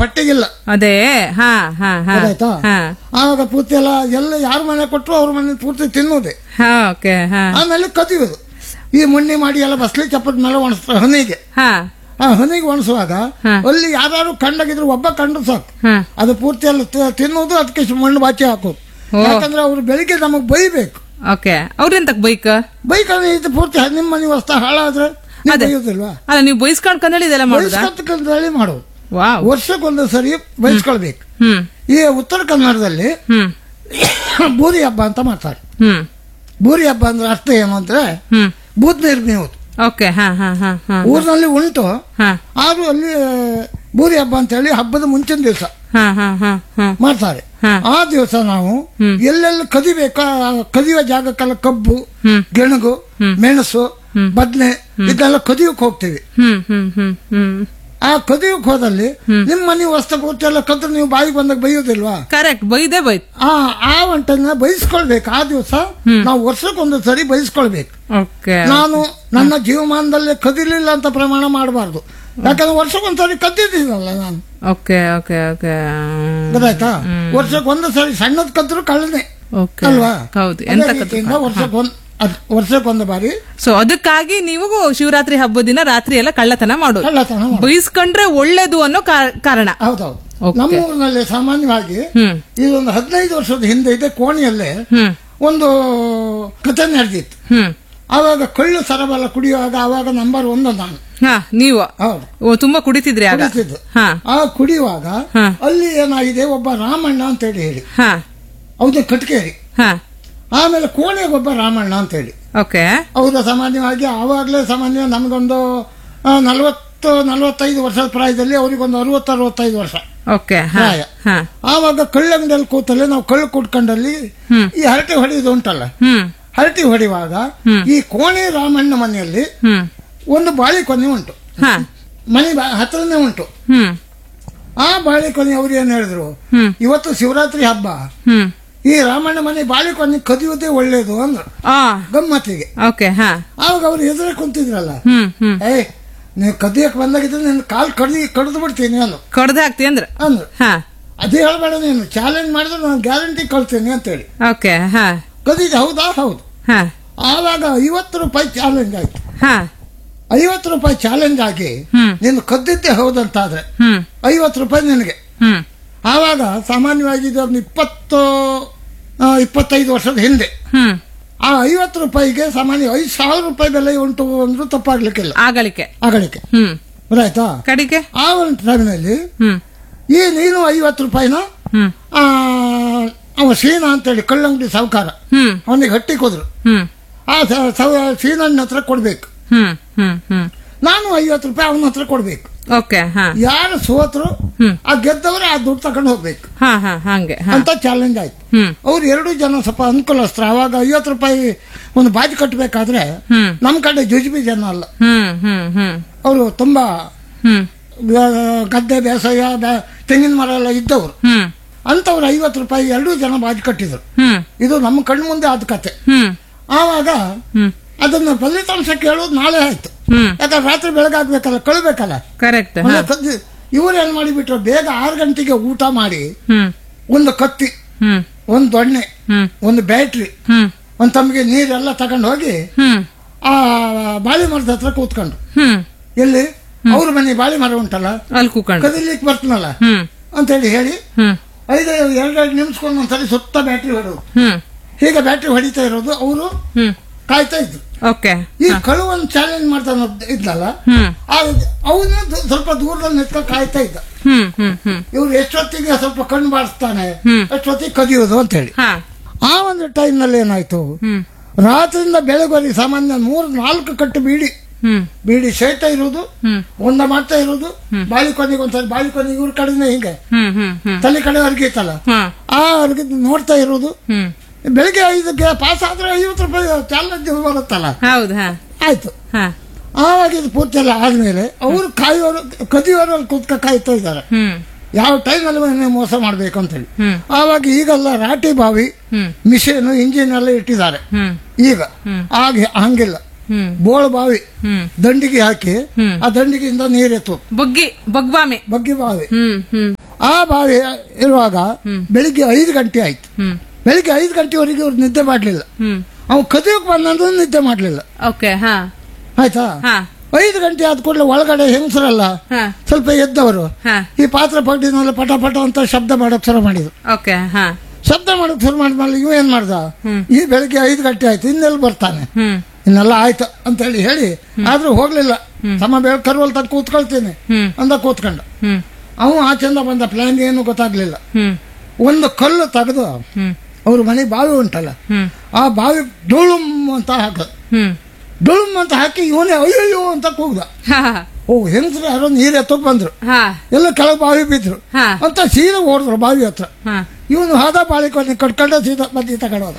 ಹೊಟ್ಟೆಗಿಲ್ಲ ಅದೇ ಹಾ ಹಾ ಹಾ ಗೊತ್ತಾಯ್ತಾ ಹಾ ಆವಾಗ ಪೂರ್ತಿ ಎಲ್ಲ ಎಲ್ಲ ಯಾರ ಮನೆ ಕೊಟ್ಟರು ಅವ್ರ ಮನೆ ಪೂರ್ತಿ ತಿನ್ನೋದೆ ಹಾ ಓಕೆ ಹಾ ಆಮೇಲೆ ಕದಿಯೋದು ಈ ಮುಣ್ಣಿ ಮಾಡಿ ಎಲ್ಲ ಬಸ್ಲಿ ಚಪ್ಪದ ಮೇಲೆ ಒಣಸ್ತಾರೆ ಹನಿಗೆ ಹಾ ಆ ಹನಿಗೆ ಒಣಸುವಾಗ ಹಾ. ಅಲ್ಲಿ ಯಾರು ಕಂಡಾಗಿದ್ರು ಒಬ್ಬ ಕಂಡ್ರು ಸಾಕು ಹಾ ಅದು ಪೂರ್ತಿ ಎಲ್ಲ ತಿ- ತಿನ್ನೋದು ಅದಕ್ಕೆ ಮಣ್ಣು ಬಾಚಿ ಹಾಕೋದು ಓ. ಯಾಕಂದ್ರೆ ಅವ್ರು ಬೆಳಿಗ್ಗೆ ನಮಗ್ ಬೈಬೇಕು ಓಕೆ ಅವ್ರೆಂತಕ್ ಬೈಕ್ ಬೈಕಂದ್ರೆ ಇದು ಪೂರ್ತಿ ನಿಮ್ಮ ಮನೆ ವಸ್ತು ಹಾಳಾದ್ರೆ ನೀವು ಅದೇ. ಬೈಯೋದಿಲ್ವಾ ಅಲ್ಲ ನೀವು ಬೈಸ್ಕೊಂಡ್ ಕಂದೇಳಿ ಇದೆಲ್ಲ ಮಾಡುದಾ ಬೈಸ್ಕೊತಕ್ಕಂತ ಹೇಳಿ ಮಾಡೋದು ವಾವ್ ವರ್ಷಕ್ಕೊಂದು ಸರಿ ಬೈಸ್ಕೊಳ್ಬೇಕು ಹ್ಮ್ ಈ ಉತ್ತರ ಕನ್ನಡದಲ್ಲಿ ಹ್ಮ್ ಬೂರಿ ಹಬ್ಬ ಅಂತ ಮಾಡ್ತಾರೆ ಹ್ಮ್ ಬೂರಿ ಹಬ್ಬ ಅಂದ್ರೆ ಅರ್ಥ ಏನು ಅಂದ್ರೆ ಹ್ಮ್ ಬೂದ್ ನೀರು ಮೇವುದು ಓಕೆ ಹಾ ಹಾ ಹಾ ಹಾ ಊರಿನಲ್ಲಿ ಉಂಟು ಹಾ ಆದ್ರೂ ಅಲ್ಲಿ ಬೂರಿ ಹಬ್ಬ ಅಂತ ಹೇಳಿ ಹಬ್ಬದ ಮುಂಚಿನ ದಿವಸ ಹಾ ಹಾ ಹಾ ಹಾ ಮಾಡ್ತಾರೆ ಹಾ. ಆ ದಿವಸ ನಾವು ಎಲ್ಲೆಲ್ಲ ಕದಿಬೇಕು ಆ ಕದಿಯುವ ಜಾಗಕ್ಕೆಲ್ಲ ಕಬ್ಬು ಹ್ಮ್. ಗೆಣಗು ಮೆಣಸು ಬದ್ನೆ ಇದೆಲ್ಲ ಕದಿಯಕ್ ಹೋಗ್ತೀವಿ ಹ್ಮ್ ಹ್ಮ್ ಹ್ಮ್ ಹ್ಮ್ ಆ ಕದಿಯಕ್ ಹೋದಲ್ಲಿ ನಿಮ್ಮ ಮನೆ ವಸ್ತು ಪೂರ್ತಿ ಎಲ್ಲ ಕದ್ದು ನೀವು ಬಾಯಿಗೆ ಬಂದಾಗ ಬೈಯೋದಿಲ್ವಾ ಕರೆಕ್ಟ್ ಬೈದೆ ಬೈತ್ ಆ ಆ ಒಂಟನ್ನ ಬಯಸ್ಕೊಳ್ಬೇಕು ಆ ದಿವಸ ನಾವು ವರ್ಷಕ್ಕೊಂದು ಸರಿ ಬಯಸ್ಕೊಳ್ಬೇಕು ಓಕೆ ನಾನು ನನ್ನ ಜೀವಮಾನದಲ್ಲಿ ಕದಿಲಿಲ್ಲ ಅಂತ ಪ್ರಮಾಣ ಮಾಡಬಾರ್ದು ಯಾಕಂದ್ರೆ ವರ್ಷಕ್ಕೊಂದ್ಸರಿ ಕದ್ದಿದ್ದೀನಲ್ಲ ನಾನು ಓಕೆ ಓಕೆ ಓಕೆ ಗೊತ್ತಾಯ್ತಾ ವರ್ಷಕ್ಕೆ ಒಂದು ಸರಿ ಸಣ್ಣದ್ ಕದ್ರು ಕಳ್ಳನೆ ಓಕೆ ಅಲ್ವಾ ಹೌದು ಅದೇ ಎಂತ ರೀತಿಯಿಂದ ವರ್ಷಕ್ಕೊಂದ್ ಅದ್- ವರ್ಷಕ್ಕೊಂದು ಬಾರಿ ಸೊ ಅದಕ್ಕಾಗಿ ನೀವು ಶಿವರಾತ್ರಿ ಹಬ್ಬದ ದಿನ ರಾತ್ರಿ ಎಲ್ಲ ಕಳ್ಳತನ ಮಾಡೋದು ಕಳ್ಳತನ ಮಾಡೋದು. ಬೈಸ್ಕೊಂಡ್ರೆ ಒಳ್ಳೇದು ಅನ್ನೋ ಕಾ- ಕಾರಣ ಹೌದೌದು Okay. ನಮ್ಮ ಊರಿನಲ್ಲಿ ಸಾಮಾನ್ಯವಾಗಿ ಹ್ಮ್ ಇದೊಂದು ಹದಿನೈದು ವರ್ಷದ ಹಿಂದೆ ಇದೆ ಕೋಣಿಯಲ್ಲೇ ಹ್ಮ್ ಒಂದು ಕಥೆ ನಡೆದಿತ್ತು ಹ್ಮ್ ಆವಾಗ ಕಳ್ಳು ಸರಬಲ ಕುಡಿಯುವಾಗ ಆವಾಗ ನಂಬರ್ ಒಂದು ನಾನು ಹಾ ನೀವು ಹೌದು ಓ ತುಂಬಾ ಕುಡಿತಿದ್ರಿ ಆಗ ಕುಡಿತಿದ್ದು ಹಾ ಆ ಕುಡಿಯುವಾಗ ಹಾ. ಅಲ್ಲಿ ಏನಾಗಿದೆ ಒಬ್ಬ ರಾಮಣ್ಣ ಅಂತ ಹೇಳಿ ಹೇಳಿ ಹಾ ಅವ್ದು ಕಟ್ಕೇರಿ ಹಾ ಆಮೇಲೆ ಕೋಣೆಗೆ ಒಬ್ಬ ರಾಮಣ್ಣ ಅಂತ ಹೇಳಿ ಓಕೆ ಅವರು ಸಾಮಾನ್ಯವಾಗಿ ಆವಾಗಲೇ ಸಾಮಾನ್ಯ ನಮಗೊಂದು ಆ, ನಲವತ್ತು ನಲವತ್ತೈದು ವರ್ಷದ ಪ್ರಾಯದಲ್ಲಿ ಅವರಿಗೊಂದು ಅರವತ್ತು ಅರವತ್ತೈದು ವರ್ಷ ಓಕೆ ಹಾ ಪ್ರಾಯ. ಹಾ ಆವಾಗ ಕಳ್ಳಂಗಡಿಯಲ್ಲಿ ಕೂತಲ್ಲಿ ನಾವು ಕಳ್ಳು ಕುಟ್ಕೊಂಡಲ್ಲಿ ಹ್ಮ್. ಈ ಹರಟೆ ಹೊಡೆಯೋದು ಉಂಟಲ್ಲ ಹ್ಮ್ ಹರಟೆ ಹೊಡೆಯುವಾಗ ಹ್ಮ್. ಈ ಕೋಣೆ ರಾಮಣ್ಣ ಮನೆಯಲ್ಲಿ ಹ್ಮ್ ಒಂದು ಬಾಳಿಕೊನೆ ಉಂಟು ಹಾ ಮನೆ ಬಾ- ಹತ್ರನೇ ಉಂಟು ಹ್ಮ್ ಆ ಬಾಳಿಕೊನೆ ಅವ್ರು ಏನ್ ಹೇಳಿದ್ರು ಹ್ಮ್ ಇವತ್ತು ಶಿವರಾತ್ರಿ ಹಬ್ಬ ಹ್ಮ್ ಈ ರಾಮಣ್ಣ ಮನೆ ಬಾಳಿಕೊನೆ ಕದಿಯೋದೇ ಒಳ್ಳೇದು ಅಂದ್ರು ಆ ಗಮ್ಮತ್ತಿಗೆ ಓಕೆ ಹಾ ಆವಾಗ ಅವ್ರು ಎದುರೇ ಕುಂತಿದ್ರಲ್ಲ ಹ್ಮ್ ಹ್ಮ್ ಏಯ್ ನೀವು ಕದಿಯಕ್ ಬಂದಾಗಿದ್ರೆ ನಿನ್ನ ಕಾಲ್ ಕಡ್ದಿ ಕಡ್ದು ಬಿಡ್ತೀನಿ ನಾನು ಕಡ್ದೆ ಹಾಕ್ತಿ ಅಂದ್ರ ಅಂದ್ರು ಹಾ ಅದೇ ಹೇಳ್ಬೇಡ ನೀನು ಚಾಲೆಂಜ್ ಮಾಡಿದ್ರೆ ನಾನು ಗ್ಯಾರಂಟಿ ಕಳ್ತೀನಿ ಅಂತೇಳಿ ಓಕೆ ಹಾ ಕದಿದ್ದು ಹೌದಾ ಹೌದು ಹಾ ಆವಾಗ ಐವತ್ತು ರೂಪಾಯಿ ಚಾಲೆಂಜ್ ಆಯ್ತು ಹಾ ಐವತ್ತು ರೂಪಾಯಿ ಚಾಲೆಂಜ್ ಆಗಿ ಹ್ಮ್ ನೀನು ಕದ್ದಿದ್ದೆ ಹೌದಂತಾದ್ರೆ ಹ್ಮ್ ಐವತ್ತು ರೂಪಾಯಿ ನಿನಗೆ ಹ್ಮ್ ಆವಾಗ ಸಾಮಾನ್ಯವಾಗಿ ಇದೊಂದು ಇಪ್ಪತ್ತು ಆ, ಇಪ್ಪತ್ತೈದು ವರ್ಷದ ಹಿಂದೆ ಹ್ಮ್ ಆ ಐವತ್ತು ರೂಪಾಯಿಗೆ ಸಾಮಾನ್ಯ ಐದು ಸಾವಿರ ರೂಪಾಯಿ ಬೆಲೆ ಉಂಟು ಅಂದ್ರೂ ತಪ್ಪಾಗ್ಲಿಕ್ಕಿಲ್ಲ ಆಗಲಿಕ್ಕೆ ಆಗಲಿಕ್ಕೆ ಹ್ಮ್ ಗೊತ್ತಾಯ್ತಾ ಕಡಿಗೆ ಆ ಒಂದು ಟೈಮ್ನಲ್ಲಿ ಹ್ಮ್ ಈ ನೀನು ಐವತ್ತು ರೂಪಾಯಿನ ಹ್ಮ್ ಆ, ಅವ ಸೀನ ಅಂತೇಳಿ ಕಳ್ಳಂಗಡಿ ಸಾವುಕಾರ ಹ್ಮ್ ಅವನಿಗೆ ಹಟ್ಟಿ ಕೊದ್ರು ಹ್ಮ್ ಆ ಸ- ಸವ- ಸೀನಣ್ಣ ಹತ್ರ ಕೊಡ್ಬೇಕು ಹ್ಮ್ ಹ್ಮ್ ಹ್ಮ್ ನಾನು ಐವತ್ತು ರೂಪಾಯಿ ಅವನ ಹತ್ರ ಕೊಡ್ಬೇಕು ಓಕೆ ಹಾ ಯಾರು ಸೋತರು ಹ್ಮ್. ಆ ಗೆದ್ದವರು ಆ ದುಡ್ಡು ತಗೊಂಡು ಹೋಗ್ಬೇಕು ಹಾ ಹಾ ಹಂಗೆ ಹಾ ಅಂತ ಚಾಲೆಂಜ್ ಆಯ್ತು ಹ್ಮ್ ಅವ್ರು ಎರಡು ಜನ ಸ್ವಲ್ಪ ಅನುಕೂಲಸ್ತ್ರ ಅವಾಗ ಐವತ್ತು ರೂಪಾಯಿ ಒಂದು ಬಾಜಿ ಕಟ್ಟಬೇಕಾದ್ರೆ ಹ್ಮ್ ನಮ್ಮ ಕಡೆ ಜುಜುಬಿ ಜನ ಅಲ್ಲ ಹ್ಮ್ ಹ್ಮ್ ಹ್ಮ್ ಅವರು ತುಂಬಾ ಹ್ಮ್ ಆ, ಗದ್ದೆ ಬೇಸಾಯ ಬೆ- ತೆಂಗಿನ ಮರ ಎಲ್ಲ ಇದ್ದವರು ಹ್ಮ್ ಅಂತವ್ರು ಐವತ್ತು ರೂಪಾಯಿ ಎರಡೂ ಜನ ಬಾಜಿ ಕಟ್ಟಿದ್ರು ಹ್ಮ್ ಇದು ನಮ್ಮ ಕಣ್ಣು ಮುಂದೆ ಆದ ಕತೆ ಹ್ಮ್ ಆವಾಗ ಹ್ಮ್ ಅದನ್ನ ಫಲಿತಾಂಶ ಕೇಳೋದು ನಾಳೆ ಆಯ್ತು ಹ್ಮ್ ಯಾಕಂದ್ರೆ ರಾತ್ರಿ ಬೆಳಗಾಗ್ಬೇಕಲ್ಲ ಕಳ್ಬೇಕಲ್ಲ ಕರೆಕ್ಟ್ ಹಾ ಇವ್ರು ಏನ್ ಮಾಡಿಬಿಟ್ರು ಬೇಗ ಆರು ಗಂಟೆಗೆ ಊಟ ಮಾಡಿ ಹ್ಮ್ ಒಂದು ಕತ್ತಿ ಹ್ಮ್ ಒಂದು ದೊಣ್ಣೆ ಹ್ಮ್ ಒಂದು ಬ್ಯಾಟ್ರಿ ಹ್ಮ್ ಒಂದು ತಮಗೆ ನೀರೆಲ್ಲ ತಗೊಂಡು ಹೋಗಿ ಹ್ಮ್ ಆ ಬಾಳೆ ಮರದ ಹತ್ರ ಕೂತ್ಕೊಂಡ್ರು ಹ್ಮ್ ಎಲ್ಲಿ ಅವ್ರ ಮನೆ ಬಾಳೆ ಮರ ಉಂಟಲ್ಲ ಅಲ್ಲಿ ಕೂಕೊಂಡು ಕದಿಲಿಕ್ಕೆ ಬರ್ತನಲ್ಲ ಹ್ಮ್ ಅಂತೇಳಿ ಹೇಳಿ ಹ್ಮ್ ಐದು ಎರಡೆರಡು ನಿಮಿಷಕೊಂಡು ಒಂದ್ಸರಿ ಸುತ್ತ ಬ್ಯಾಟ್ರಿ ಹೊಡೋದು ಹ್ಮ್ ಹೀಗೆ ಬ್ಯಾಟ್ರಿ ಹೊಡಿತಾ ಇರೋದು ಅವರು ಹ್ಮ್ ಕಾಯ್ತಾ ಇದ್ರು ಓಕೆ ಈ ಕಳುವನ್ ಚಾಲೆಂಜ್ ಮಾಡ್ತಾನ ಇದ್ನಲ್ಲ ಹ್ಮ್ ಅವನು ಸ್ವಲ್ಪ ದೂರದಲ್ಲಿ ನಿಂತ್ಕೊಂಡು ಕಾಯ್ತಾ ಇದ್ದ ಹ್ಮ್ ಹ್ಮ್ ಹ್ಮ್ ಇವ್ರು ಎಷ್ಟೊತ್ತಿಗೆ ಸ್ವಲ್ಪ ಕಣ್ಣು ಬಾರಿಸ್ತಾನೆ ಹ್ಮ್. ಎಷ್ಟೊತ್ತಿಗೆ ಕದಿಯೋದು ಅಂತ ಹೇಳಿ ಹಾ ಆ ಒಂದು ಟೈಮ್ ನಲ್ಲಿ ಏನಾಯ್ತು ಹ್ಮ್ ರಾತ್ರಿಯಿಂದ ಬೆಳಗ್ವರೆಗೆ ಸಾಮಾನ್ಯ ಮೂರು ನಾಲ್ಕು ಕಟ್ಟು ಬೀಡಿ ಹ್ಮ್ ಬೀಡಿ ಸೇತಾ ಇರೋದು ಹ್ಮ್ ಒಂದ ಮಾಡ್ತಾ ಇರೋದು ಬಾಳಿಕೊನೆಗೆ ಒಂದ್ಸರಿ ಬಾಳಿಕೊನೆಗೆ ಇವ್ರ ಕಡೆನೇ ಹಿಂಗೆ ಹ್ಮ್ ಹ್ಮ್ ಹ್ಮ್ ತಲೆ ಕಡೆ ಅರ್ಗಿತ್ತಲ್ಲ ಹಾ ಆ ಅರ್ಗಿದ್ ನೋಡ್ತಾ ಇರೋದು ಹ್ಮ್ ಬೆಳಿಗ್ಗೆ ಐದಕ್ಕೆ ಪಾಸ್ ಆದ್ರೆ ಐವತ್ತು ರೂಪಾಯಿ ಚಾಲೆಂಜ್ ಬರುತ್ತಲ್ಲ ಹೌದು ಹಾ ಆಯ್ತು ಹಾ ಆವಾಗ ಇದು ಪೂರ್ತಿ ಎಲ್ಲ ಆದ್ಮೇಲೆ ಅವರು ಕಾಯೋರು ಕದಿಯೋರು ಅಲ್ಲಿ ಕೂತ್ಕ ಕಾಯ್ತಾ ಇದ್ದಾರೆ ಹ್ಮ್ ಯಾವ ಟೈಮಲ್ಲಿ ಮನೆ ಮೋಸ ಮಾಡ್ಬೇಕು ಅಂತ ಹೇಳಿ ಹ್ಮ್ ಆವಾಗ ಈಗೆಲ್ಲ ರಾಟಿ ಬಾವಿ ಹ್ಮ್ ಮಿಷನ್ ಇಂಜಿನ್ ಎಲ್ಲ ಇಟ್ಟಿದ್ದಾರೆ ಹ್ಮ್ ಈಗ ಹ್ಮ್. ಹಾಗೆ ಹಂಗಿಲ್ಲ ಹ್ಮ್ ಬೋಳು ಬಾವಿ ಹ್ಮ್ ದಂಡಿಗೆ ಹಾಕಿ ಹ್ಮ್. ಆ ದಂಡಿಗೆಯಿಂದ ನೀರೆತ್ತು ಬಗ್ಗಿ ಬಗ್ಬಾಮಿ ಬಗ್ಗಿ ಬಾವಿ ಹ್ಮ್ ಹ್ಮ್ ಆ ಬಾವಿ ಇರುವಾಗ ಬೆಳಿಗ್ಗೆ ಐದು ಗಂಟೆ ಆಯ್ತು ಹ್ಮ್ ಬೆಳಿಗ್ಗೆ ಐದು ಗಂಟೆವರೆಗೆ ಅವ್ರು ನಿದ್ದೆ ಮಾಡಲಿಲ್ಲ ಹ್ಮ್ ಅವ್ನು ಕದಿಯೋಕೆ ಬಂದಂದ್ರೂ ನಿದ್ದೆ ಮಾಡಲಿಲ್ಲ ಓಕೆ ಹಾ ಆಯ್ತಾ ಹಾ ಐದು ಗಂಟೆ ಆದ ಕೂಡಲೇ ಒಳಗಡೆ ಹೆಂಗಸರಲ್ಲ ಹಾ ಸ್ವಲ್ಪ ಎದ್ದವರು ಹಾ ಈ ಪಾತ್ರೆ ಪಗಡಿನಲ್ಲಿ ಪಟ ಪಟ ಅಂತ ಶಬ್ದ ಮಾಡೋಕೆ ಶುರು ಮಾಡಿದ್ರು ಓಕೆ ಹಾ ಶಬ್ದ ಮಾಡೋಕೆ ಶುರು ಮಾಡಿದ್ಮೇಲೆ ಇವ ಏನ್ ಮಾಡ್ದ ಈ ಬೆಳಿಗ್ಗೆ ಐದು ಗಂಟೆ ಆಯ್ತು ಇನ್ನೆಲ್ಲಿ ಬರ್ತಾನೆ ಹ್ಮ್ ಇನ್ನೆಲ್ಲ ಆಯ್ತು ಅಂತ ಹೇಳಿ ಹೇಳಿ ಆದ್ರೂ ಹೋಗ್ಲಿಲ್ಲ ಸಮ ಬೆಳಗ್ಗೆ ಕರುವಲ್ ತಕ್ಕ ಕೂತ್ಕೊಳ್ತೀನಿ ಹ್ಮ್ ಅಂದ ಕೂತ್ಕೊಂಡ ಹ್ಮ್ ಅವ ಆಚೆಂದ ಬಂದ ಪ್ಲಾನ್ ಏನು ಗೊತ್ತಾಗ್ಲಿಲ್ಲ ಹ್ಮ್ ಒಂದು ಕಲ್ಲು ತೆಗೆದು ಹ್ಮ್ ಅವ್ರ ಮನೆ ಬಾವಿ ಉಂಟಲ್ಲ ಹ್ಮ್ ಆ ಬಾವಿ ಡುಳುಮ್ ಅಂತ ಹಾಕ ಹ್ಮ್ ಡುಳುಮ್ ಅಂತ ಹಾಕಿ ಇವನೇ ಅಯ್ಯಯ್ಯೋ ಅಂತ ಕೂಗ್ದ ಹಾ ಓ ಹೆಂಗಸ್ರು ಯಾರೋ ನೀರ್ ಎತ್ತಕ್ ಬಂದ್ರು ಹಾ ಎಲ್ಲ ಕೆಳಗೆ ಬಾವಿ ಬಿದ್ರು ಹಾ ಅಂತ ಸೀದಾ ಓಡಿದ್ರು ಬಾವಿ ಹತ್ರ ಹಾ ಇವನು ಹಾದ ಬಾಳಿಕೊಂಡು ಕಟ್ಕೊಂಡು ಸೀದಾ ಬದ್ದಿ ತಗೊಂಡೋದ